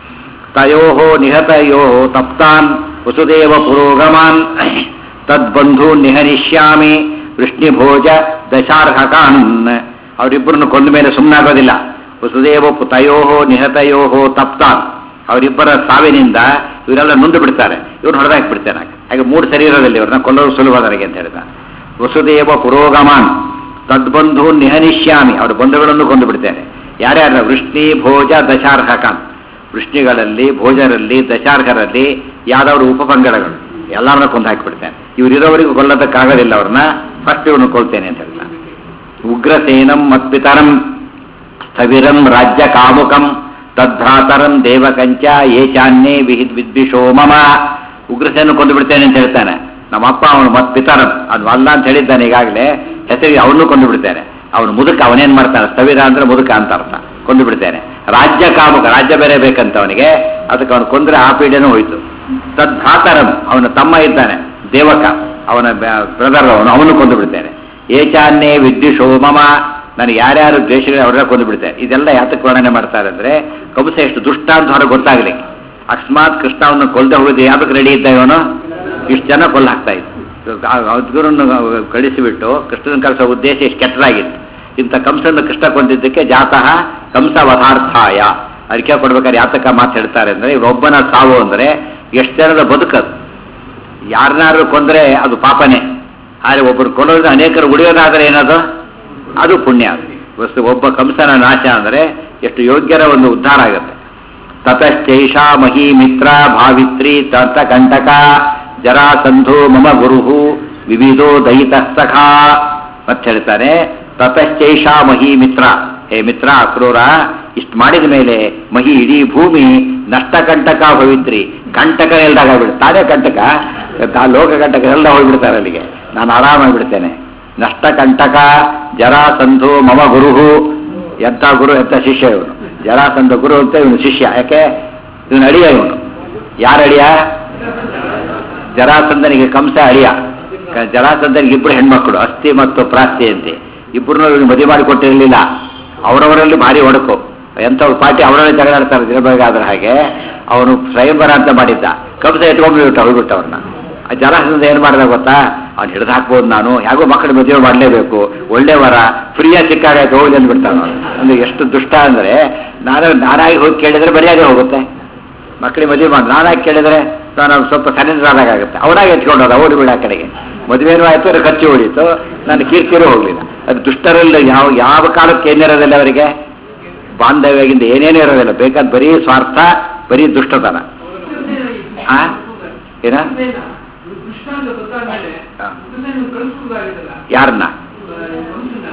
Speaker 1: ತಯೋಹೋ ನಿಹತಯೋ ತಪ್ತಾನ್ ವಸುದೇವ ಪುರೋಗಮಾನ್ ತದ್ಬಂಧು ನಿಹನಿಷ್ಯಾಮಿ ವೃಷ್ಣಿಭೋಜ ದಶಾರ್ಹಕಾನ್ ಅವರಿಬ್ಬರನ್ನು ಕೊಂದ ಮೇಲೆ ಸುಮ್ಮನಾಗೋದಿಲ್ಲ ವಸುದೇವ ಪು- ತಯೋಹೋ ನಿಹತಯೋಹೋ ತಪ್ತಾನ್ ಅವರಿಬ್ಬರ ಸಾವಿನಿಂದ ಇವರೆಲ್ಲ ನೊಂದು ಬಿಡ್ತಾರೆ ಇವ್ರು ಹೊಡೆದಾಕಿ ಬಿಡ್ತೇನೆ ಹಾಗೆ ಮೂರು ಶರೀರದಲ್ಲಿ ಇವ್ರನ್ನ ಕೊಲ್ಲೋದು ಸುಲಭ ನನಗೆ ಅಂತ ಹೇಳಿದ ವಸುದೇವ ಪುರೋಗಮಾನ್ ತದ್ಬಂಧು ನಿಹನಿಷ್ಯಾಮಿ ಅವರ ಬಂಧುಗಳನ್ನು ಕೊಂದು ಬಿಡ್ತೇನೆ ಯಾರ್ಯಾರ ವೃಷ್ಣಿ ಭೋಜ ದಶಾರ್ಹಕಾನ್ ವೃಷ್ಣಿಗಳಲ್ಲಿ ಭೋಜರಲ್ಲಿ ದಶಾರ್ಹರಲ್ಲಿ ಯಾವ್ದಾದ್ರು ಉಪಪಂಗಡಗಳು ಎಲ್ಲರನ್ನ ಕೊಂದು ಹಾಕಿಬಿಡ್ತೇನೆ ಇವರಿರೋವರೆಗೂ ಕೊಲ್ಲೋದಕ್ಕಾಗೋದಿಲ್ಲ ಅವ್ರನ್ನ ಫಸ್ಟ್ ಇವ್ರನ್ನ ಕೊಲ್ತೇನೆ ಅಂತ ಹೇಳ್ತಾನೆ ಉಗ್ರಸೇನಂ ಮತ್ಪಿತರಂ ಸ್ಥವಿರಂ ರಾಜ್ಯ ಕಾಮುಕಂ ತದ್ಭ್ರಾತರಂ ದೇವಕಂಚ ಏಚಾನ್ಯೇ ವಿಹಿದ್ ವಿದ್ವಿಷೋ ಮಮ ಉಗ್ರಸೇನ ಕೊಂದು ಬಿಡ್ತೇನೆ ಅಂತ ಹೇಳ್ತಾನೆ ನಮ್ಮ ಅಪ್ಪ ಅವನು ಮತ್ ಪಿತರಂ ಅದು ಅಲ್ಲ ಅಂತ ಹೇಳಿದ್ದಾನೆ ಈಗಾಗಲೇ ಹೆಸರಿಗೆ ಅವನು ಕೊಂದು ಬಿಡ್ತೇನೆ ಅವನು ಮುದುಕ ಅವನೇನ್ ಮಾಡ್ತಾನೆ ಸ್ಥವಿರ ಅಂದ್ರೆ ಮುದುಕ ಅಂತ ಅರ್ಥ ಕೊಂದು ಬಿಡ್ತೇನೆ ರಾಜ್ಯ ಕಾಮುಕ ರಾಜ್ಯ ಬೇರೆ ಬೇಕಂತ ಅವನಿಗೆ ಅದಕ್ಕೆ ಅವನು ಕೊಂದ್ರೆ ಆ ಪೀಡೆನೂ ಹೋಯ್ತು ತದ್ಭ್ರಾತರಂ ಅವನ ತಮ್ಮ ಇದ್ದಾನೆ ದೇವಕ ಅವನ ಬ್ರದರ್ ಅವನು ಅವನು ಕೊಂದು ಬಿಡ್ತೇನೆ ಏಚಾನ್ಯೇ ವಿದ್ಯುಷೋ ಮಮ ನನಗೆ ಯಾರ್ಯಾರು ದ್ವೇಷಗಳು ಅವರೆಲ್ಲ ಕೊಂದು ಬಿಡ್ತೇನೆ ಇದೆಲ್ಲ ಯಾತಕ್ಕೆ ವರ್ಣನೆ ಮಾಡ್ತಾರೆ ಅಂದ್ರೆ ಕಂಸ ಎಷ್ಟು ದುಷ್ಟ ಅಂತ ಹೊರಗೆ ಗೊತ್ತಾಗ್ಲಿ ಅಕಸ್ಮಾತ್ ಕೃಷ್ಣ ಅವನು ಕೊಲ್ದೆ ಹೋಗಿದ್ದು ಯಾವ್ದಕ್ಕೆ ರೆಡಿ ಇದ್ದ ಇವನು ಇಷ್ಟು ಜನ ಕೊಲ್ಲ ಹಾಕ್ತಾ ಇತ್ತು ಅದ್ಗುರನ್ನು ಕಳಿಸಿಬಿಟ್ಟು ಕೃಷ್ಣನ ಕಳಿಸೋ ಉದ್ದೇಶ ಇಷ್ಟು ಕೆಟ್ಟದಾಗಿತ್ತು ಇಂಥ ಕಂಸನ ಕೃಷ್ಣ ಕೊಂದಿದ್ದಕ್ಕೆ ಜಾತಃ ಕಂಸ ವಧಾರ್ಥಾಯ ಅರಿಕೆ ಕೊಡ್ಬೇಕಾದ್ರೆ ಯಾತಕ ಮಾತು ಹೇಳ್ತಾರೆ ಅಂದ್ರೆ ಇವ್ರೊಬ್ಬನ ಸಾವು ಅಂದ್ರೆ ಎಷ್ಟು ಜನರ ಬದುಕದು ಯಾರನ್ನಾರು ಕೊಂದ್ರೆ ಅದು ಪಾಪನೇ ಆದರೆ ಒಬ್ಬರು ಕೊಡೋದ್ರೆ ಅನೇಕರು ಉಳಿಯೋದಾದ್ರೆ ಏನದು ಅದು ಪುಣ್ಯ ವಸ್ತು ಒಬ್ಬ ಕಂಸನ ನಾಶ ಅಂದರೆ ಎಷ್ಟು ಯೋಗ್ಯರ ಒಂದು ಉದ್ಧಾರ ಆಗುತ್ತೆ ತತಶ್ಚೈಷಾ ಮಹಿ ಮಿತ್ರ ಭಾವಿತ್ರಿ ತತ ಕಂಟಕ ಜರಾಸಂಧು ಮಮ ಗುರುಹು ವಿವಿಧೋ ದಯಿತ ಸಖಾ ಮತ್ತೆ ಹೇಳ್ತಾನೆ ತತಶ್ಚೈಷಾ ಮಹಿ ಮಿತ್ರ ಹೇ ಮಿತ್ರ ಅಕ್ರೂರ ಇಷ್ಟು ಮಾಡಿದ ಮೇಲೆ ಮಹಿ ಇಡೀ ಭೂಮಿ ನಷ್ಟ ಕಂಟಕ ಭವಿತ್ರಿ ಕಂಟಕ ಎಲ್ದಾಗ ಆಗ್ಬಿಡುತ್ತೆ ತಾನೇ ಕಂಟಕ ತಾ- ಲೋಕ ಕಂಟಕ ಎಲ್ಲ ಹೋಗ್ಬಿಡ್ತಾರೆ ಅಲ್ಲಿಗೆ ನಾನು ಆರಾಮಾಗಿ ಬಿಡ್ತೇನೆ ನಷ್ಟ ಕಂಟಕ ಜರಾಸಂಧು ಮಮ ಗುರುಹು ಎಂಥ ಗುರು ಎಂಥ ಶಿಷ್ಯ ಇವನು ಜರಾಸಂಧ ಗುರು ಅಂತ ಇವನು ಶಿಷ್ಯ ಯಾಕೆ ಇವನು ಅಳಿಯ ಇವನು ಯಾರ ಅಳಿಯ ಜರಾಸಂಧನಿಗೆ ಕಂಸ ಅಳಿಯ ಕ- ಜರಾಸಂಧನಿಗೆ ಇಬ್ಬರು ಹೆಣ್ಮಕ್ಳು ಅಸ್ಥಿ ಮತ್ತು ಪ್ರಾಸ್ತಿ ಅಂತೆ ಇಬ್ಬರನ್ನೂ ಇವನು ಮದುವೆ ಮಾಡಿ ಕೊಟ್ಟಿರಲಿಲ್ಲ ಅವರವರಲ್ಲಿ ಭಾರಿ ಒಡಕು ಎಂಥವ್ರು ಪಾರ್ಟಿ ಅವರವರೇ ಜಗಳಾಡ್ತಾರೆ ದಿನಬೇಕಾದ್ರೆ ಹಾಗೆ ಅವನು ಸ್ವಯಂವರ ಅಂತ ಮಾಡಿದ್ದ ಕಂಸ ಎತ್ಕೊಂಡ್ಬಿಟ್ಟು ಹೋಗ್ಬಿಟ್ಟು ಅವ್ರನ್ನ ಆ ಜರಾಸಂಧ ಏನು ಮಾಡಿದ ಗೊತ್ತಾ ಅವ್ನು ಹಿಡಿದು ಹಾಕ್ಬೋದು ನಾನು ಯಾಕೋ ಮಕ್ಕಳು ಮದುವೆ ಮಾಡಲೇಬೇಕು ಒಳ್ಳೆ ವರ ಫ್ರೀಯಾಗಿ ಸಿಕ್ಕಾಗ ಹೋಗ್ಲಿ ಅಂದ್ಬಿಡ್ತಾನೆ ಅವನು ಅಂದ್ರೆ ಎಷ್ಟು ದುಷ್ಟ ಅಂದ್ರೆ ನಾನು ನಾನಾಗಿ ಹೋಗಿ ಕೇಳಿದ್ರೆ ಬರಿಯಾಗೆ ಹೋಗುತ್ತೆ ಮಕ್ಕಳಿಗೆ ಮದುವೆ ಮಾಡಿ ನಾನಾಗಿ ಕೇಳಿದ್ರೆ ನಾನು ಸ್ವಲ್ಪ ಸನ್ನಿಧಾನಾಗುತ್ತೆ ಅವನಾಗಿ ಎತ್ಕೊಂಡು ಹೋದ ಓಡಿ ಬಿಡ ಆ ಕಡೆಗೆ ಮದುವೆನೂ ಆಯ್ತು ಅವ್ರಿಗೆ ಖರ್ಚು ಉಳಿತು ನನ್ನ ಕೀರ್ತಿಯೂ ಹೋಗ್ಲಿಲ್ಲ ಅದು ದುಷ್ಟರಲ್ಲಿ ಯಾವ ಯಾವ ಕಾಲಕ್ಕೆ ಏನಿರೋದಿಲ್ಲ ಅವರಿಗೆ ಬಾಂಧವ್ಯಗಿಂದ ಏನೇನೂ ಇರೋದಿಲ್ಲ ಬೇಕಾದ ಬರೀ ಸ್ವಾರ್ಥ ಬರೀ ದುಷ್ಟತನ ಆ ಏನ
Speaker 2: ದೃಷ್ಟಾಂತ ಗೊತ್ತಾದ್ಮೇಲೆ
Speaker 1: ಹಾ.
Speaker 2: ಇದನ್ನ ನೀವು ಕಳಿಸ್ಬೋದಾಗಿತ್ತಲ್ಲ
Speaker 1: ಯಾರನ್ನ
Speaker 2: ವಂಶನ.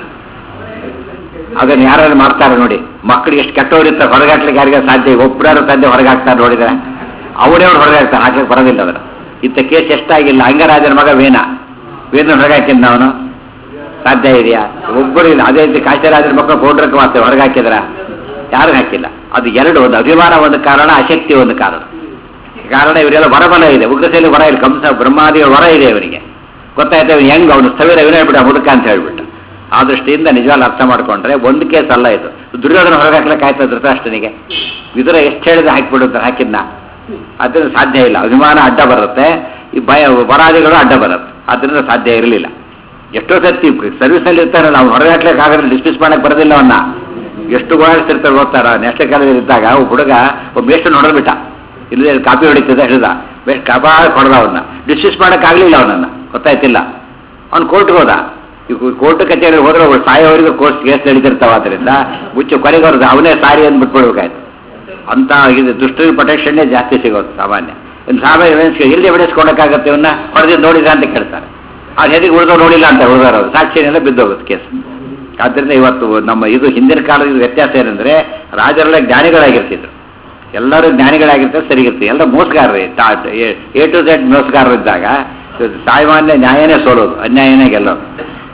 Speaker 1: ಅದನ್ನ ಯಾರು ಮಾಡ್ತಾರೆ ನೋಡಿ ಮಕ್ಕಳಿಗೆ ಎಷ್ಟು ಕೆಟ್ಟವರಿರ್ತಾರೆ ಹೊರಗಾಕ್ಲಿಕ್ಕೆ ಯಾರಿಗೆ ಸಾಧ್ಯ ಒಬ್ಬರಾರು ತಂದೆ ಹೊರಗಾಕ್ತಾರೆ ನೋಡಿದ್ರೆ ಅವನೇ ಅವ್ರು ಹೊರಗಾಕ್ತಾನೆ ಹಾಕ್ಲಿಕ್ಕೆ ಬರೋದಿಲ್ಲ ಅದನ್ನ ಇಂಥ ಕೇಸ್ ಎಷ್ಟಾಗಿಲ್ಲ ಅಂಗರಾಜನ ಮಗ ವೇನ ವೇನ ಹೊರಗಾಕಿದ್ನ ಅವನು ಸಾಧ್ಯ ಇದೆಯಾ ಒಬ್ಬರು ಇಲ್ಲ ಅದೇ ರೀತಿ ಕಾಶರಾಜನ ಮಕ್ಕಳು ಪೌಡ್ರಕ್ಕೆ ಮಾಡ್ತೇವೆ ಹೊರಗಾಕಿದ್ರ ಯಾರು ಹಾಕಿಲ್ಲ ಅದು ಎರಡು ಒಂದು ಅಭಿಮಾನ ಒಂದು ಕಾರಣ ಅಶಕ್ತಿ ಒಂದು ಕಾರಣ ಕಾರಣ ಇವರೆಲ್ಲ ವರಬಲ ಇದೆ ಉಗ್ರಸೇನೆ ವರ ಇಲ್ಲ ಕಂಸ ಬ್ರಹ್ಮಾದಿಗಳ ವರ ಇದೆ ಇವನಿಗೆ ಗೊತ್ತಾಯ್ತು ಇವ್ನು ಹೆಂಗ್ ಅವನು ಸ್ಥವಿರ ವಿನಯಬಿಡ ಮುದುಕ ಅಂತ ಹೇಳ್ಬಿಟ್ಟು ಆ ದೃಷ್ಟಿಯಿಂದ ನಿಜವಾಗ್ಲೂ ಅರ್ಥ ಮಾಡ್ಕೊಂಡ್ರೆ ಒಂದು ಕೇಸ್ ಅಲ್ಲ ಇದು ದುರ್ಯೋಧನ ಹೊರಗಾಕ್ಲಿಕ್ಕೆ ಆಯ್ತು ಧೃತರಾಷ್ಟ್ರನಿಗೆ ವಿದುರ ಎಷ್ಟು ಹೇಳಿದ್ರೆ ಹಾಕಿಬಿಡುತ್ತೆ ಹಾಕಿದ್ನ ಅದರಿಂದ ಸಾಧ್ಯ ಇಲ್ಲ ಅಭಿಮಾನ ಅಡ್ಡ ಬರುತ್ತೆ ಈ ಭಯ ವರಾದಿಗಳು ಅಡ್ಡ ಬರುತ್ತೆ ಅದರಿಂದ ಸಾಧ್ಯ ಇರಲಿಲ್ಲ ಎಷ್ಟೋ ಸರ್ತಿ ಸರ್ವಿಸ್ನಲ್ಲಿ ಇರ್ತಾನೆ ನಾವು ಹೊರಗಾಕ್ಲಿಕ್ಕೆ ಆಗದ್ರೆ ಡಿಸ್ಮಿಸ್ ಮಾಡಕ್ಕೆ ಬರೋದಿಲ್ಲ ಅವನ್ನ ಎಷ್ಟು ಗುಣಾಡಿಸ್ತಿರ್ತಾರೆ ಗೊತ್ತಾರ ನೆಕ್ಸ್ಟ್ ಕಾಲದಲ್ಲಿ ಇದ್ದಾಗ ಒಬ್ಬ ಹುಡುಗ ಒಬ್ಬ ಮೇಷ್ಟು ಹೊಡೆದ್ಬಿಟ್ಟ ಇಲ್ಲದೆ ಕಾಪಿ ಹೊಡಿತಿದ್ದ ಹಿಡಿದ ಬೇಸ್ಟ್ ಕಬಾ ಹೊಡೆದ ಅವನ್ನ ಡಿಸ್ಮಿಸ್ ಮಾಡಕ್ ಆಗ್ಲಿಲ್ಲ ಅವನನ್ನ ಗೊತ್ತಾಯ್ತಿಲ್ಲ ಅವ್ನು ಕೋರ್ಟ್ಗೆ ಹೋದ ಕೋರ್ಟ್ ಕಚೇರಿ ಹೋದ್ರೆ ಅವ್ರು ಸಾಯೋವರೆಗೂ ಕೋರ್ಟ್ ಕೇಸ್ ನಡೀತಿರ್ತಾವ ಅದರಿಂದ ಮುಚ್ಚು ಕೊನೆಗೆ ಅವ್ರದ್ದು ಅವನೇ ಸಾರಿ ಅಂದ್ ಬಿಟ್ಬಿಡ್ಬೇಕಾಯ್ತು ಅಂತ ಇದು ದುಷ್ಟರ ಪ್ರೊಟೆಕ್ಷನ್ನೇ ಜಾಸ್ತಿ ಸಿಗೋದು ಸಾಮಾನ್ಯ ಇನ್ನು ಸಾಮಾನ್ಯ ಎವಿಡೆನ್ಸ್ ಎಲ್ಲಿ ಎವಿಡೆನ್ಸ್ ಕೊಡೋಕ್ಕಾಗತ್ತೆ ಇವನ್ನ ಹೊಡೆದಿದ್ದು ನೋಡಿದ ಅಂತ ಕೇಳ್ತಾರೆ ಆ ಹೆದಿಗೆ ಉಳಿದೋ ನೋಡಿಲ್ಲ ಅಂತ ಉಳಿದಾರ ಸಾಕ್ಷಿನೆಲ್ಲ ಬಿದ್ದೋಗುತ್ತೆ ಕೇಸ್ ಆದ್ದರಿಂದ ಇವತ್ತು ನಮ್ಮ ಇದು ಹಿಂದಿನ ಕಾಲದ ಇದು ವ್ಯತ್ಯಾಸ ಏನಂದ್ರೆ ರಾಜರೆಲ್ಲ ಜ್ಞಾನಿಗಳಾಗಿರ್ತಿದ್ರು ಎಲ್ಲರೂ ಜ್ಞಾನಿಗಳಾಗಿರ್ತಾರೆ ಸರಿಗಿರ್ತಾರೆ ಎಲ್ಲ ಮೋಸಗಾರರೇ ಎ ಟು ಝೆಡ್ ಮೋಸಗಾರರಿದ್ದಾಗ ಇದು ಸಾಮಾನ್ಯ ನ್ಯಾಯನೇ ಸೋಲೋದು ಅನ್ಯಾಯನೇ ಗೆಲ್ಲೋದು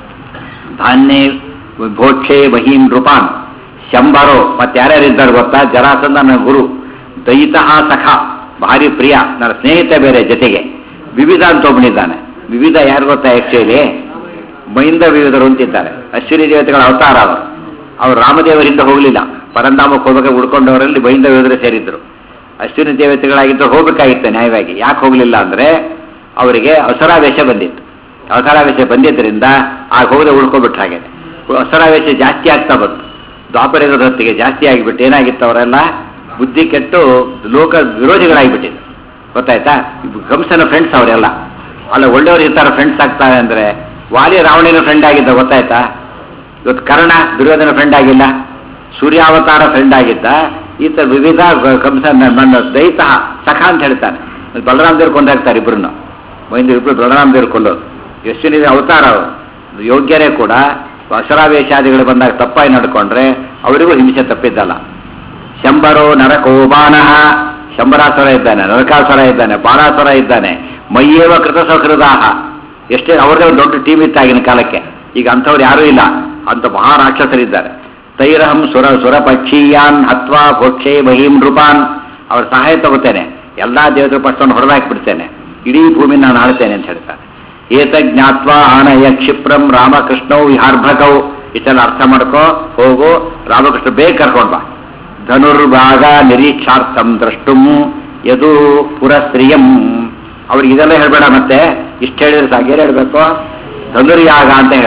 Speaker 1: ಧಾನ್ಯೇ ಭೋಕ್ಷೆ ಮಹೀಂ ನೃಪಾನ್ ಶಂಬರೋ ಮತ್ತೆ ಯಾರ್ಯಾರಿದ್ದಾರೆ ಗೊತ್ತಾ ಜರಾಸಂಧ ನನ್ನ ಗುರು ದಯಿತಃ ಸಖ ಭಾರಿ ಪ್ರಿಯ ನನ್ನ ಸ್ನೇಹಿತ ಬೇರೆ ಜೊತೆಗೆ ವಿವಿಧ ಅಂತ ಒಬ್ಬನಿದ್ದಾನೆ ವಿವಿಧ ಯಾರು ಗೊತ್ತಾ ಆಕ್ಚುಲಿ ಮೈಂದ ವಿವಿಧರು ಅಂತಿದ್ದಾರೆ ಅಶ್ವಿನಿ ದೇವತೆಗಳ ಅವತಾರ ಅವರು ಅವರು ರಾಮದೇವರಿಂದ ಹೋಗಲಿಲ್ಲ ಪರಂಧಾಮಕ್ಕೆ ಹೋಗಬೇಕು ಉಳ್ಕೊಂಡವರಲ್ಲಿ ಮೈಂದ ವಿವಿಧರು ಸೇರಿದ್ರು ಅಶ್ವಿನಿ ದೇವತೆಗಳಾಗಿದ್ದು ಹೋಗಬೇಕಾಗಿತ್ತು ನ್ಯಾಯವಾಗಿ ಯಾಕೆ ಹೋಗಲಿಲ್ಲ ಅಂದ್ರೆ ಅವರಿಗೆ ಅಸರಾವೇಶ ಬಂದಿತ್ತು ಅಸರಾವೇಶ ಬಂದಿದ್ದರಿಂದ ಆಗ ಹೋಗದೆ ಉಳ್ಕೊಬಿಟ್ರು ಹಾಗೆ ಅಸರಾವೇಶ ಜಾಸ್ತಿ ಆಗ್ತಾ ಬಂತು ದ್ವಾಪರದ ಹೊತ್ತಿಗೆ ಜಾಸ್ತಿ ಆಗಿಬಿಟ್ಟು ಏನಾಗಿತ್ತು ಅವರೆಲ್ಲ ಬುದ್ಧಿ ಕೆಟ್ಟು ಲೋಕ ವಿರೋಧಿಗಳಾಗಿಬಿಟ್ಟಿದ್ರು ಗೊತ್ತಾಯ್ತಾ ಇವ್ ಕಂಸನ ಫ್ರೆಂಡ್ಸ್ ಅವರೆಲ್ಲ ಅಲ್ಲ ಒಳ್ಳೆಯವರು ಈ ಥರ ಫ್ರೆಂಡ್ಸ್ ಆಗ್ತಾರೆ ಅಂದ್ರೆ ವಾಲಿ ರಾವಣನ ಫ್ರೆಂಡ್ ಆಗಿದ್ದ ಗೊತ್ತಾಯ್ತಾ ಇವತ್ತು ಕರ್ಣ ದುರ್ಯೋಧನ ಫ್ರೆಂಡ್ ಆಗಿಲ್ಲ ಸೂರ್ಯಾವತಾರ ಫ್ರೆಂಡ್ ಆಗಿದ್ದ ಈ ಥರ ವಿವಿಧ ಗ- ಕಂಸ ನ- ನನ್ನ ದೈತ ಸಖ ಅಂತ ಹೇಳ್ತಾನೆ ಬಲರಾಮ ದೇವ್ರು ಕೊಂದಾಗ್ತಾರೆ ಇಬ್ರು ಮೈಂದು ಇಬ್ರು ಬಲರಾಮ ದೇವ್ರು ಕೊಲ್ಲೋದು ಯಶ್ವಿನಿ ಅವತಾರ ಅವರು ಯೋಗ್ಯರೇ ಕೂಡ ಅಸರಾವೇಶಾದಿಗಳು ಬಂದಾಗ ತಪ್ಪಾಗಿ ನಡ್ಕೊಂಡ್ರೆ ಅವರಿಗೂ ಹಿಂಸೆ ತಪ್ಪಿದ್ದಲ್ಲ ಶಂಬರೋ ನರಕೋಬಾನಃ ಶಂಬರಾಸುರ ಇದ್ದಾನೆ ನರಕಾಸುರ ಇದ್ದಾನೆ ಬಾಣಾಸುರ ಇದ್ದಾನೆ ಮೈಯೇವ ಕೃತ ಸಹೃದಾಹ ಎಷ್ಟೇ ಅವ್ರದೇ ಒಂದು ದೊಡ್ಡ ಟೀಮ್ ಇತ್ತು ಆಗಿನ ಕಾಲಕ್ಕೆ ಈಗ ಅಂಥವ್ರು ಯಾರೂ ಇಲ್ಲ ಅಂತ ಮಹಾರಾಕ್ಷಸರಿದ್ದಾರೆ ತೈರಹಂ ಸುರ ಸುರಪಕ್ಷೀಯಾನ್ ಹತ್ವಾ ಭೋಕ್ಷೇ ಮಹೀಂ ನೃಪಾನ್ ಅವ್ರ ಸಹಾಯ ತಗೋತೇನೆ ಎಲ್ಲಾ ದೇವತರ ಪಕ್ಷವನ್ನು ಹೊಡೆದಾಕ್ಬಿಡ್ತೇನೆ ಇಡೀ ಭೂಮಿ ನಾನು ಆಳ್ತೇನೆ ಅಂತ ಹೇಳ್ತಾರೆ ಏತ ಜ್ಞಾತ್ವಾ ಆನಯ ಕ್ಷಿಪ್ರಂ ರಾಮಕೃಷ್ಣೌ ವಿಹಾರ್ಭಕೌ ಇಷ್ಟೆಲ್ಲ ಅರ್ಥ ಮಾಡ್ಕೋ ಹೋಗು ರಾಮಕೃಷ್ಣ ಬೇಗ ಕರ್ಕೊಂಡ್ ಬಾ ಧನುರ್ಭಾಗ ನಿರೀಕ್ಷಾರ್ಥಂ ದ್ರಷ್ಟುಂ ಯದು ಪುರಸ್ತ್ರಿಯಂ ಅವ್ರಿಗೆ ಇದೆಲ್ಲ ಹೇಳ್ಬೇಡ ಮತ್ತೆ ಇಷ್ಟು ಹೇಳಿದ್ರೆ ಸಾಕು ಏನು ಹೇಳ್ಬೇಕು ಧನುರ್ಯಾಗ ಅಂತ ಹೇಳು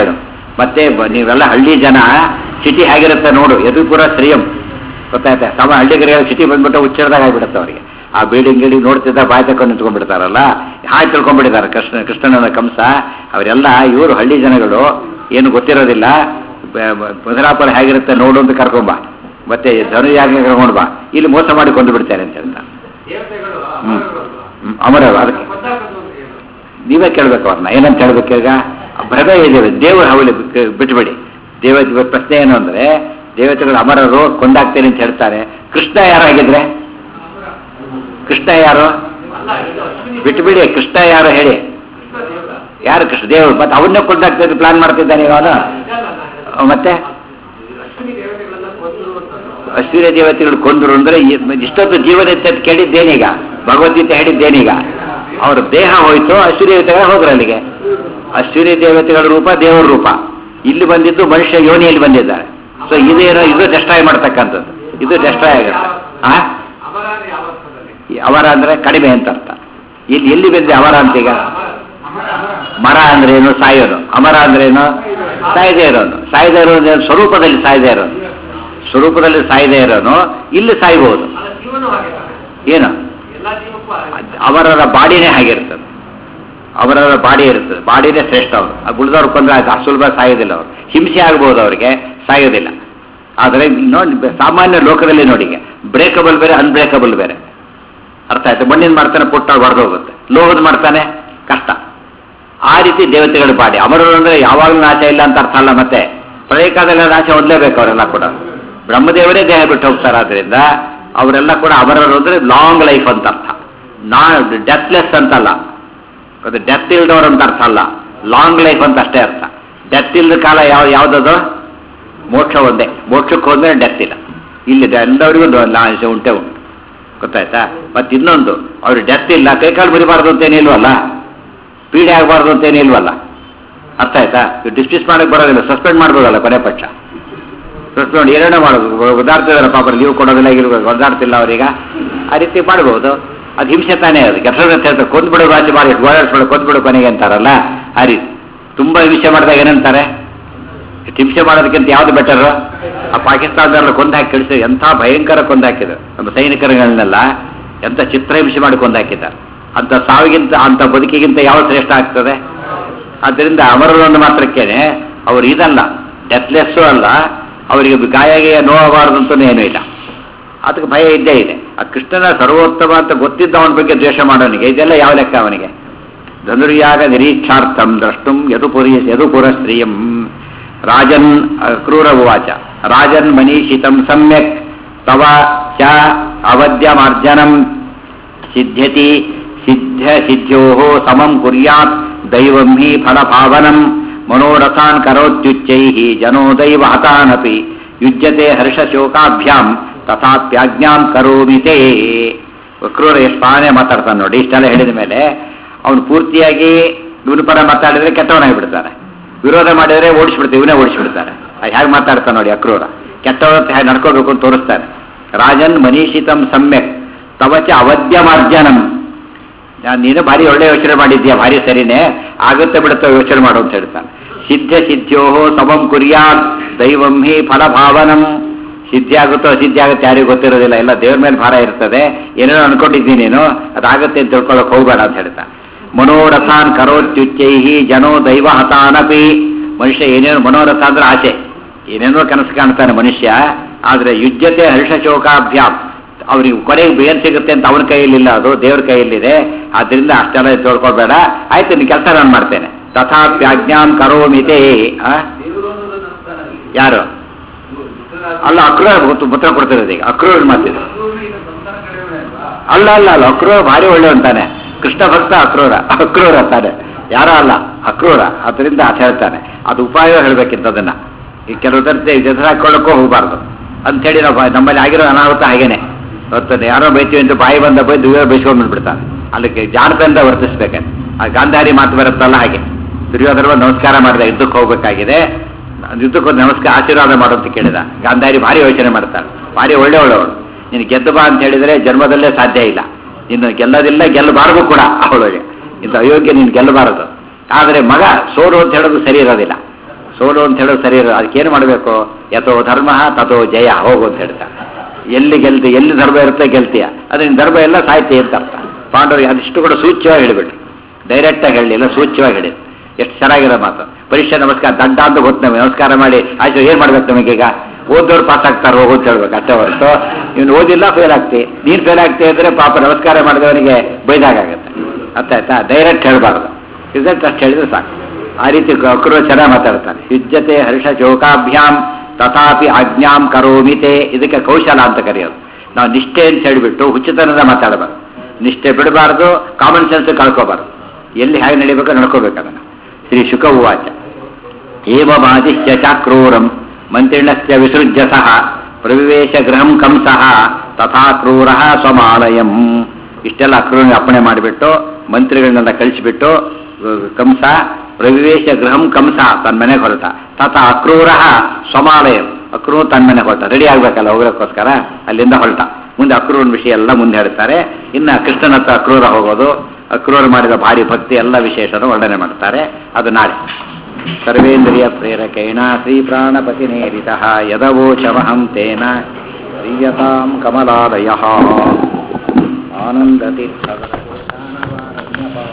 Speaker 1: ಮತ್ತೆ ಬ- ನೀವೆಲ್ಲ ಹಳ್ಳಿ ಜನ ಸಿಟಿ ಹೇಗಿರುತ್ತೆ ನೋಡು ಯದುಪುರ ಶ್ರೀಯಂ ಗೊತ್ತಾಯ್ತಾ ತಮ್ಮ ಹಳ್ಳಿಗರಿಗೆ ಸಿಟಿ ಬಂದ್ಬಿಟ್ಟು ಹುಚ್ಚರದಾಗ ಆಗ್ಬಿಡುತ್ತೆ ಅವರಿಗೆ ಆ ಬಿಲ್ಡಿಂಗ್ ಗಿಲ್ಡಿಂಗ್ ನೋಡ್ತಿದ್ದ ಬಾಯಿ ತಕೊಂಡು ನಿಂತ್ಕೊಂಡ್ಬಿಡ್ತಾರಲ್ಲ ಹಾಗೆ ತಿಳ್ಕೊಂಡ್ಬಿಟ್ಟಿದ್ದಾರೆ ಕೃಷ್ಣ ಕೃಷ್ಣನ ಕಂಸ ಅವರೆಲ್ಲ ಇವರು ಹಳ್ಳಿ ಜನಗಳು ಏನು ಗೊತ್ತಿರೋದಿಲ್ಲ ಬ- ಬ- ಭದ್ರಾಪುರ ಹೇಗಿರುತ್ತೆ ನೋಡು ಅಂತ ಕರ್ಕೊಂಬ ಮತ್ತೆ ಧನುಯಾಗ ಕರ್ಕೊಂಡು ಬಾ ಇಲ್ಲಿ ಮೋಸ ಮಾಡಿ ಕೊಂದು ಬಿಡ್ತಾರೆ ಅಂತ ಹೇಳ್ತಾರೆ
Speaker 2: ದೇವತೆಗಳು
Speaker 1: ಹ್ಮ್.
Speaker 2: ಅಮರಗಳು ಅಲ್ವಾ?
Speaker 1: ಹ್ಮ್, ಅಮರರು ಅದಕ್ಕೆ
Speaker 2: ಪದಾರ್ಥಗಳು ಅಂತ ಏನು?
Speaker 1: ನೀವೇ ಕೇಳ್ಬೇಕು ಅವ್ರನ್ನ ಏನಂತ ಹೇಳ್ಬೇಕು ಈಗ ಭ್ರಮೆ ಇದೆ ದೇವರು ಹವಳಿ ಬಿಟ್ಬಿಡಿ ದೇವ ಇವ ಪ್ರಶ್ನೆ ಏನು ಅಂದ್ರೆ ದೇವತೆಗಳು ಅಮರರು ಕೊಂದಾಗ್ತೇನೆ ಅಂತ ಹೇಳ್ತಾರೆ ಕೃಷ್ಣ ಯಾರಾಗಿದ್ರೆ ಕೃಷ್ಣ ಯಾರು
Speaker 2: ಅಲ್ಲ, ಇದು ಅಶ್ವಿನಿ
Speaker 1: ಬಿಟ್ಬಿಡಿ ಕೃಷ್ಣ ಯಾರು ಹೇಳಿ
Speaker 2: ಕೃಷ್ಣ ದೇವರ.
Speaker 1: ಯಾರು ಕೃಷ್ಣ ದೇವರು ಮತ್ತೆ ಅವನ್ನೇ ಕೊಂದಾಗ್ತದೆ ಪ್ಲಾನ್ ಮಾಡ್ತಿದ್ದಾನೆ ಇವನು
Speaker 2: ಇದಲ್ಲ ನಾನು.
Speaker 1: ಮತ್ತೆ
Speaker 2: ಅಶ್ವಿನಿ ದೇವತೆಗಳೆಲ್ಲ ಕೊಂದಿರುವಂತದ್ದು.
Speaker 1: ಅಶ್ವಿರ ದೇವತೆಗಳು ಕೊಂದ್ರು ಅಂದ್ರೆ ಇ- ಇಷ್ಟೊತ್ತು ಜೀವನ ಇತ್ತು ಅಂತ ಕೇಳಿದ್ದೇನೀಗ ಭಗವದ್ಗೀತೆ ಹೇಳಿದ್ದೇನೀಗ ಅವ್ರ ದೇಹ ಹೋಯ್ತು ಅಶ್ವಿನಿ ದೇವತೆಗಳ ಹೋದ್ರು ಅಲ್ಲಿಗೆ ಅಶ್ವಿನಿ ದೇವತೆಗಳ ರೂಪ ದೇವರ ರೂಪ ಇಲ್ಲಿ ಬಂದಿದ್ದು ಮನುಷ್ಯ ಯೋನಿಯಲ್ಲಿ ಬಂದಿದ್ದಾರೆ ಸೊ ಇದೇನೋ ಇದು ಡೆಸ್ಟ್ರಾಯ್ ಮಾಡ್ತಕ್ಕಂಥದ್ದು ಇದು ಡೆಸ್ಟ್ರಾಯ್ ಆಗುತ್ತೆ ಆ
Speaker 2: ಅಮರ ಅಂದ್ರೆ ಯಾವ ಅರ್ಥದಲ್ಲಿ?
Speaker 1: ಈ ಅವರ ಅಂದ್ರೆ ಕಡಿಮೆ ಅಂತ ಅರ್ಥ ಇಲ್ಲಿ ಎಲ್ಲಿ ಬಂದೆ ಅವರ ಅಂತ ಈಗ
Speaker 2: ಅಮರ. ಅಮರ, ಅಮರ.
Speaker 1: ಮರ ಅಂದ್ರೆ ಏನು ಸಾಯೋನು ಅಮರ ಅಂದ್ರೆ ಏನು ಸಾಯದೇ ಇರೋನು ಸಾಯದೇ ಇರೋನು ಸ್ವರೂಪದಲ್ಲಿ ಸಾಯದೇ ಇರೋನು ಸ್ವರೂಪದಲ್ಲಿ ಸಾಯದೇ ಇರೋನು ಇಲ್ಲಿ ಸಾಯ್ಬೋದು
Speaker 2: ಅಲ್ಲ, ಜೀವನೂ ಹಾಗೆ ತಾನೆ.
Speaker 1: ಏನು
Speaker 2: ಎಲ್ಲಾ ಜೀವಕ್ಕೂ ಹಾಗೆ.
Speaker 1: ಅದ್- ಅವರವರ ಬಾಡಿನೇ ಹಾಗಿರ್ತದೆ ಅವರವರ ಬಾಡಿ ಇರ್ತದೆ ಬಾಡಿನೇ ಶ್ರೇಷ್ಠ ಅವರು ಆ ಉಳಿದವ್ರು ಕೊಂದ್ರೆ ಅದು ಅಷ್ಟು ಸುಲಭ ಸಾಯೋದಿಲ್ಲ ಅವರು ಹಿಂಸೆ ಆಗ್ಬೋದು ಅವರಿಗೆ ಸಾಯೋದಿಲ್ಲ ಆದರೆ ನೋಡಿ ಸಾಮಾನ್ಯ ಲೋಕದಲ್ಲಿ ನೋಡಿ ಬ್ರೇಕಬಲ್ ಬೇರೆ ಅನ್ಬ್ರೇಕಬಲ್ ಬೇರೆ ಅರ್ಥ ಆಯ್ತು ಮಣ್ಣಿನ ಮಾಡ್ತಾನೆ ಪುಟ್ಟ ಹೊಡೆದು ಹೋಗುತ್ತೆ ಲೋಹದ ಮಾಡ್ತಾನೆ ಕಷ್ಟ ಆ ರೀತಿ ದೇವತೆಗಳು ಬಾಡಿ ಅಮರರು ಅಂದ್ರೆ ಯಾವಾಗಲೂ ನಾಶ ಇಲ್ಲ ಅಂತ ಅರ್ಥ ಅಲ್ಲ ಮತ್ತೆ ಪ್ರಳಯಕಾಲದಲ್ಲಿ ನಾಶ ಹೊಂದಲೇಬೇಕು ಅವರೆಲ್ಲ ಕೂಡ ಬ್ರಹ್ಮದೇವರೇ ದೇಹ ಬಿಟ್ಟು ಹೋಗ್ತಾರೆ ಆದ್ರಿಂದ ಅವರೆಲ್ಲ ಕೂಡ ಅಮರರು ಅಂದ್ರೆ ಲಾಂಗ್ ಲೈಫ್ ಅಂತ ಅರ್ಥ ನಾ ಡೆತ್ಲೆಸ್ ಅಂತಲ್ಲ ಅದು ಡೆತ್ ಇಲ್ದವ್ರು ಅಂತ ಅರ್ಥ ಅಲ್ಲ ಲಾಂಗ್ ಲೈಫ್ ಅಂತ ಅಷ್ಟೇ ಅರ್ಥ ಡೆತ್ ಇಲ್ದ ಕಾಲ ಯಾವ ಯಾವ್ದದು ಮೋಕ್ಷ ಒಂದೇ ಮೋಕ್ಷಕ್ಕೆ ಹೋದ್ಮೇಲೆ ಡೆತ್ ಇಲ್ಲ ಇಲ್ಲಿ ಎಲ್ಲರಿಗೂ ನಾಶ ಉಂಟೆ ಉಂಟು ಗೊತ್ತಾಯ್ತಾ ಮತ್ತೆ ಇನ್ನೊಂದು ಅವ್ರಿಗೆ ಡೆತ್ ಇಲ್ಲ ಕೈಕಾಲು ಬರಿಬಾರ್ದು ಅಂತೇನಿಲ್ವಲ್ಲ ಪೀಡೆ ಆಗಬಾರ್ದು ಅಂತೇನಿಲ್ವಲ್ಲ ಅರ್ಥ ಆಯ್ತಾ ಡಿಸ್ಮಿಸ್ ಮಾಡಕ್ಕೆ ಬರೋದಿಲ್ಲ ಸಸ್ಪೆಂಡ್ ಮಾಡ್ಬೋದಲ್ಲ ಕೊನೆ ಪಕ್ಷ ಸಸ್ಪೆಂಡ್ ಏನೇನೋ ಮಾಡೋದು ಒದಾಡ್ತಿದಾರೆ ಪಾಪ ಲೀವ್ ಕೊಡೋದಿಲ್ಲ ಇರ್ಬೇಕು ಒದಾಡ್ತಿಲ್ಲ ಅವರೀಗ ಆ ರೀತಿ ಮಾಡ್ಬೋದು ಅದು ಹಿಂಸೆ ತಾನೇ ಅದು ಕೆಲಸ ಹೇಳ್ತಾರೆ ಕೊಂದ್ಬಿಡು ರಾಜ್ಯ ಮಾಡಿ ಓಡಾಡಿಸ್ಬಿಡು ಕೊಂದ್ಬಿಡು ಕೊನೆಗೆ ಅಂತಾರಲ್ಲ ಆ ರೀತಿ ತುಂಬ ಹಿಂಸೆ ಮಾಡಿದಾಗ ಏನಂತಾರೆ ಇಷ್ಟ್ ಹಿಂಸೆ ಮಾಡೋದಕ್ಕಿಂತ ಯಾವ್ದು ಬೆಟರು ಆ ಪಾಕಿಸ್ತಾನದಲ್ಲ ಕೊಂದು ಹಾಕಿ ಕಳಿಸಿ ಎಂಥ ಭಯಂಕರ ಕೊಂದು ಹಾಕಿದ್ರು ನಮ್ಮ ಸೈನಿಕರುಗಳನ್ನೆಲ್ಲ ಎಂಥ ಚಿತ್ರಹಿಂಸೆ ಮಾಡಿ ಕೊಂದು ಹಾಕಿದ್ದಾರೆ ಅಂತ ಸಾವಿಗಿಂತ ಅಂತ ಬದುಕಿಗಿಂತ ಯಾವ ಶ್ರೇಷ್ಠ ಆಗ್ತದೆ ಆದ್ದರಿಂದ ಅಮರರೊಂದು ಮಾತ್ರಕ್ಕೇನೆ ಅವರು ಇದಲ್ಲ ಡೆತ್ಲೆಸ್ಸು ಅಲ್ಲ ಅವರಿಗೆ ಗಾಯ ಗೀಯ ನೋವಬಾರದು ಅಂತಲೂ ಏನೂ ಇಲ್ಲ ಅದಕ್ಕೆ ಭಯ ಇದ್ದೇ ಇದೆ ಆ ಕೃಷ್ಣನ ಸರ್ವೋತ್ತಮ ಅಂತ ಗೊತ್ತಿದ್ದ ಅವನ ಬಗ್ಗೆ ದ್ವೇಷ ಮಾಡೋನಿಗೆ ಇದೆಲ್ಲ ಯಾವ ಲೆಕ್ಕ ಅವನಿಗೆ ಧನುರ್ಯಾಗ ನಿರೀಕ್ಷಾರ್ಥಂ ದ್ರಷ್ಟುಂ ಯದುಪುರಿ ಯದುಪುರ ಸ್ತ್ರೀಯಂ ರಾಜನ್ ಕ್ರೂರ ಉವಾಚ ರಾಜನ್ ಮನೀಷಿತಂ ಸಮ್ಯಕ್ ತವ ಚ ಅವದ್ಯಮಾರ್ಜನಂ ಸಿದ್ಧ್ಯತಿ ಸಿದ್ಧ ಸಿದ್ಧೋ ಸಮಂ ಕುರ್ಯಾತ್ ದೈವಂ ಹಿ ಫಲಭಾವನಂ ಮನೋರಥಾನ್ ಕರೋತ್ಯುಚ್ಚೈ ಜನೋ ದೈವ ಹತಾನಪಿ ಯುಜ್ಯತೆ ಹರ್ಷಶೋಕಾಭ್ಯಾಂ ತಥಾಪ್ಯಾಜ್ಞಾಂ ಕರೋಮಿತೇ ವಕ್ರೂರ ಎಷ್ಟು ತಾನೇ ಮಾತಾಡ್ತಾನೆ ನೋಡಿ ಇಷ್ಟೆಲ್ಲ ಹೇಳಿದ ಮೇಲೆ ಅವನು ಪೂರ್ತಿಯಾಗಿ ಇವನ ಪರ ಮಾತಾಡಿದ್ರೆ ಕೆಟ್ಟವನಾಗಿಬಿಡ್ತಾನೆ ವಿರೋಧ ಮಾಡಿದರೆ ಓಡಿಸ್ಬಿಡ್ತೀವಿ ಇವನೇ ಓಡಿಸ್ಬಿಡ್ತಾನೆ ಅದು ಹೇಗೆ ಮಾತಾಡ್ತಾನೆ ನೋಡಿ ಅಕ್ರೂರ ಕೆಟ್ಟವರ ಹೇಗೆ ನಡ್ಕೋಬೇಕು ಅಂತ ತೋರಿಸ್ತಾನೆ ರಾಜನ್ ಮನೀಷಿತಂ ಸಮ್ಯಕ್ ತವಚ ಅವದ್ಯಮಾರ್ಜನಂ ನಾನು ನೀನು ಭಾರಿ ಒಳ್ಳೆ ಯೋಚನೆ ಮಾಡಿದ್ಯಾ ಭಾರಿ ಸರಿನೇ ಆಗುತ್ತೆ ಬಿಡುತ್ತೋ ಯೋಚನೆ ಮಾಡು ಅಂತ ಹೇಳ್ತಾನೆ ಸಿದ್ಧ ಸಿದ್ಧೋ ಸಮಂ ಕುರ್ಯಾತ್ ದೈವಂ ಹಿ ಫಲಭಾವನಂ ಸಿದ್ಧಿ ಆಗುತ್ತೋ ಅಸಿದ್ಧಿ ಆಗುತ್ತೆ ಯಾರಿಗೂ ಗೊತ್ತಿರೋದಿಲ್ಲ ಎಲ್ಲ ದೇವ್ರ ಮೇಲೆ ಭಾರ ಇರ್ತದೆ ಏನೇನೋ ಅನ್ಕೊಂಡಿದ್ದೀನಿ ನೀನು ಅದಾಗುತ್ತೆ ಅಂತ ತಿಳ್ಕೊಳ್ಳೋಕೆ ಹೋಗಬೇಡ ಅಂತ ಹೇಳ್ತಾನೆ ಮನೋರಥಾನ್ ಕರೋತ್ಯುಚ್ಚೈಹಿ ಜನೋ ದೈವ ಹತಾನಪಿ ಮನುಷ್ಯ ಏನೇನೋ ಮನೋರಥ ಅಂದ್ರೆ ಆಸೆ ಏನೇನೋ ಕನಸು ಕಾಣ್ತಾನೆ ಮನುಷ್ಯ ಆದ್ರೆ ಯುಜ್ಯತೆ ಹರ್ಷಶೋಕಾಭ್ಯಾಮ್ ಅವ್ರಿಗೆ ಕೊನೆಗೆ ಏನ್ ಸಿಗುತ್ತೆ ಅಂತ ಅವನ ಕೈಯಲ್ಲಿಲ್ಲ ಅದು ದೇವ್ರ ಕೈಯಲ್ಲಿದೆ ಆದ್ರಿಂದ ಅಷ್ಟೆಲ್ಲ ತಿಳ್ಕೊಬೇಡ ಆಯ್ತು ನೀನು ಕೆಲಸ ನಾನು ಮಾಡ್ತೇನೆ ತಥಾಪ್ಯಾಜ್ಞಾಂ ಕರೋಮಿತೆ ಆ?
Speaker 2: ದೇವರು ಅನ್ನೋದನ್ನ ನಂಬ್ತಾನಲ್ಲ.
Speaker 1: ಯಾರು
Speaker 2: ಇವ್ರು ರುದ್ರರಾಜ-
Speaker 1: ಅಲ್ಲ ಅಕ್ರೂರ ಪುತ್ರ ಕೊಡ್ತಿರೋದು ಈಗ ಅಕ್ರೂರ್ ಮಾತಿದೆ
Speaker 2: ಅಕ್ರೂರು ಈಗ ಸಂತಾನ ಕಡೆಯವನೇ ಅಲ್ವಾ?
Speaker 1: ಅಲ್ಲ ಅಲ್ಲ ಅಲ್ಲ ಅಕ್ರೂರ ಭಾರಿ ಒಳ್ಳೆ ಅಂತಾನೆ ಕೃಷ್ಣ ಭಕ್ತ ಅಕ್ರೂರ ಅಕ್ರೂರ ಅಂತಾನೆ ಯಾರೋ ಅಲ್ಲ ಅಕ್ರೂರ ಅದರಿಂದ ಅದು ಹೇಳ್ತಾನೆ ಅದು ಉಪಾಯ ಹೇಳ್ಬೇಕಿತ್ತದನ್ನ ಈ ಕೆಲವು ಸರ್ತಿ ಜೊತೆ ಹಾಕೊಳ್ಳೋಕ್ಕೂ ಹೋಗಬಾರ್ದು ಅಂಥೇಳಿ ನಾವು ಬಾ- ನಮ್ಮಲ್ಲಿ ಆಗಿರೋ ಅನಾಹುತ ಹಾಗೇನೆ ಗೊತ್ತದೆ ಯಾರೋ ಬೈತೀವಿ ಅಂತ ಬಾಯಿ ಬಂದ ಬೈ ದುರ್ಯೋಧನ ಬೈಸ್ಕೊಂಡ್ಬಿಡ್ತಾನೆ ಅಲ್ಲಿಗೆ ಜಾಣತಂದ ವರ್ತಿಸ್ಬೇಕಂತ ಆ ಗಾಂಧಾರಿ ಮಾತು ಬರುತ್ತಲ್ಲ ಹಾಗೆ ದುರ್ಯೋಧನ ಬಂದು ನಮಸ್ಕಾರ ಮಾಡಿದ ಯುದ್ಧಕ್ಕೆ ಹೋಗ್ಬೇಕಾಗಿದೆ ಯುದ್ಧಕ್ಕೆ ಹೋಗಿ ನಮಸ್ಕಾರ ಆಶೀರ್ವಾದ ಮಾಡು ಅಂತ ಕೇಳಿದ ಗಾಂಧಾರಿ ಭಾರಿ ಯೋಚನೆ ಮಾಡ್ತಾಳೆ ಭಾರಿ ಒಳ್ಳೆ ಒಳ್ಳೆವಳು ನೀನು ಗೆದ್ದು ಬಾ ಅಂತ ಹೇಳಿದ್ರೆ ಜನ್ಮದಲ್ಲೇ ಸಾಧ್ಯ ಇಲ್ಲ ನಿನ್ನ ಗೆಲ್ಲದಿಲ್ಲ ಗೆಲ್ಲಬಾರದು ಕೂಡ ಅವಳಿಗೆ ಇಂಥ ಅಯೋಗ್ಯ ನೀನು ಗೆಲ್ಲಬಾರದು ಆದರೆ ಮಗ ಸೋರು ಅಂತ ಹೇಳೋದು ಸರಿ ಇರೋದಿಲ್ಲ ಸೋಲು ಅಂತ ಹೇಳೋದು ಸರಿ ಇರೋದು ಅದಕ್ಕೇನು ಮಾಡಬೇಕು ಯಥೋ ಧರ್ಮ ತಥೋ ಜಯ ಹೋಗು ಅಂತ ಹೇಳ್ತಾರೆ ಎಲ್ಲಿ ಗೆಲ್ತಿ ಎಲ್ಲಿ ಧರ್ಮ ಇರುತ್ತೆ ಗೆಲ್ತೀಯ ಅದ್ರ ನಿನ್ ಧರ್ಮ ಎಲ್ಲ ಸಾಯ್ತಿ ಅಂತ ಅರ್ಥ ಪಾಂಡವರಿಗೆ ಅದಿಷ್ಟು ಕೂಡ ಸೂಚ್ಯವಾಗಿ ಹೇಳಿಬಿಟ್ರು ಡೈರೆಕ್ಟಾಗಿ ಹೇಳಲಿಲ್ಲ ಸೂಚ್ಯವಾಗಿ ಹೇಳಿದ್ರು ಎಷ್ಟು ಚೆನ್ನಾಗಿರೋ ಮಾತು ಪರೀಕ್ಷೆ ನಮಸ್ಕಾರ ದಡ್ಡ ಅಂತ ಗೊತ್ತು ನಮಗೆ ನಮಸ್ಕಾರ ಮಾಡಿ ಆಯ್ತು ಏನು ಮಾಡ್ಬೇಕು ನಮಗೀಗ ಓದೋರು ಪಾಸ್ ಆಗ್ತಾರೆ ಹೋಗು ಅಂತ ಹೇಳ್ಬೇಕು ಅಷ್ಟೇ ಹೊರತು ನೀನು ಓದಿಲ್ಲ ಫೇಲ್ ಆಗ್ತಿ ನೀನು ಫೇಲ್ ಆಗ್ತಿ ಅಂದ್ರೆ ಪಾಪ ನಮಸ್ಕಾರ ಮಾಡಿದವನಿಗೆ ಬೈದಾಗತ್ತೆ ಅರ್ಥ ಆಯ್ತಾ ಡೈರೆಕ್ಟ್ ಹೇಳಬಾರ್ದು ರಿಸಲ್ಟ್ ಅಷ್ಟು ಹೇಳಿದ್ರೆ ಸಾಕು ಆ ರೀತಿ ಅಕ್ರು ಚೆನ್ನಾಗಿ ಮಾತಾಡ್ತಾನೆ ಯುಜ್ಯತೆ ಹರ್ಷ ಚೌಕಾಭ್ಯಾಂ ತಥಾಪಿ ಆಜ್ಞಾಂ ಕರೋಮಿತೆ ಇದಕ್ಕೆ ಕೌಶಲ ಅಂತ ಕರೆಯೋದು ನಾವು ನಿಷ್ಠೆ ಅಂತ ಹೇಳಿಬಿಟ್ಟು ಹುಚ್ಚುತನದ ಮಾತಾಡಬಾರ್ದು ನಿಷ್ಠೆ ಬಿಡಬಾರ್ದು ಕಾಮನ್ ಸೆನ್ಸ್ ಕಳ್ಕೋಬಾರ್ದು ಎಲ್ಲಿ ಹೇಗೆ ನಡಿಬೇಕೋ ನಡ್ಕೋಬೇಕು ಅದನ್ನು ಶ್ರೀ ಶುಕ ಉವಾಚ ಏವಮಾದಿಶ್ಯ ಚಾಕ್ರೂರಂ ಮಂತ್ರಿಣಸ್ಯ ವಿಸೃಜ್ಯ ಸಹ ಪ್ರವಿವೇಶ ಗೃಹಂ ಕಂಸಃ ತಥಾ ಕ್ರೂರ ಸ್ವಮಾಲಯಂ ಇಷ್ಟೆಲ್ಲ ಅಕ್ರೂರ ಅಪ್ಪಣೆ ಮಾಡಿಬಿಟ್ಟು ಮಂತ್ರಿಗಳನ್ನೆಲ್ಲ ಕಳಿಸಿಬಿಟ್ಟು ಕಂಸ ಪ್ರವಿವೇಶ ಗೃಹಂ ಕಂಸ ತನ್ನ ಮನೆಗೆ ಹೊರಟ ತಥಾ ಅಕ್ರೂರ ಸ್ವಮಾಲಯಂ ಅಕ್ರೂರು ತನ್ನ ಮನೆಗೆ ಹೊರಟ ರೆಡಿ ಆಗ್ಬೇಕಲ್ಲ ಹೋಗೋಕ್ಕೋಸ್ಕರ ಅಲ್ಲಿಂದ ಹೊರಟ ಮುಂದೆ ಅಕ್ರೂರನ ವಿಷಯ ಎಲ್ಲ ಮುಂದೆ ಹೇಳ್ತಾರೆ ಇನ್ನು ಕೃಷ್ಣನ ಹತ್ರ ಅಕ್ರೂರ ಹೋಗೋದು ಅಕ್ರೂರ ಮಾಡಿದ ಭಾರಿ ಭಕ್ತಿ ಎಲ್ಲ ವಿಶೇಷನ ವರ್ಣನೆ ಮಾಡ್ತಾರೆ ಅದು ನಾಳೆ ಸರ್ವೇಂದ್ರಿಯ ಪ್ರೇರಕೇಣ ಶ್ರೀ ಪ್ರಾಣಪತಿ ನೇರಿತ ಯದವೋಚಮಹಂ ತೇನ ಪ್ರೀಯತಾಂ ಕಮಲಾಲಯ ಆನಂದತೀರ್ಥಗಳ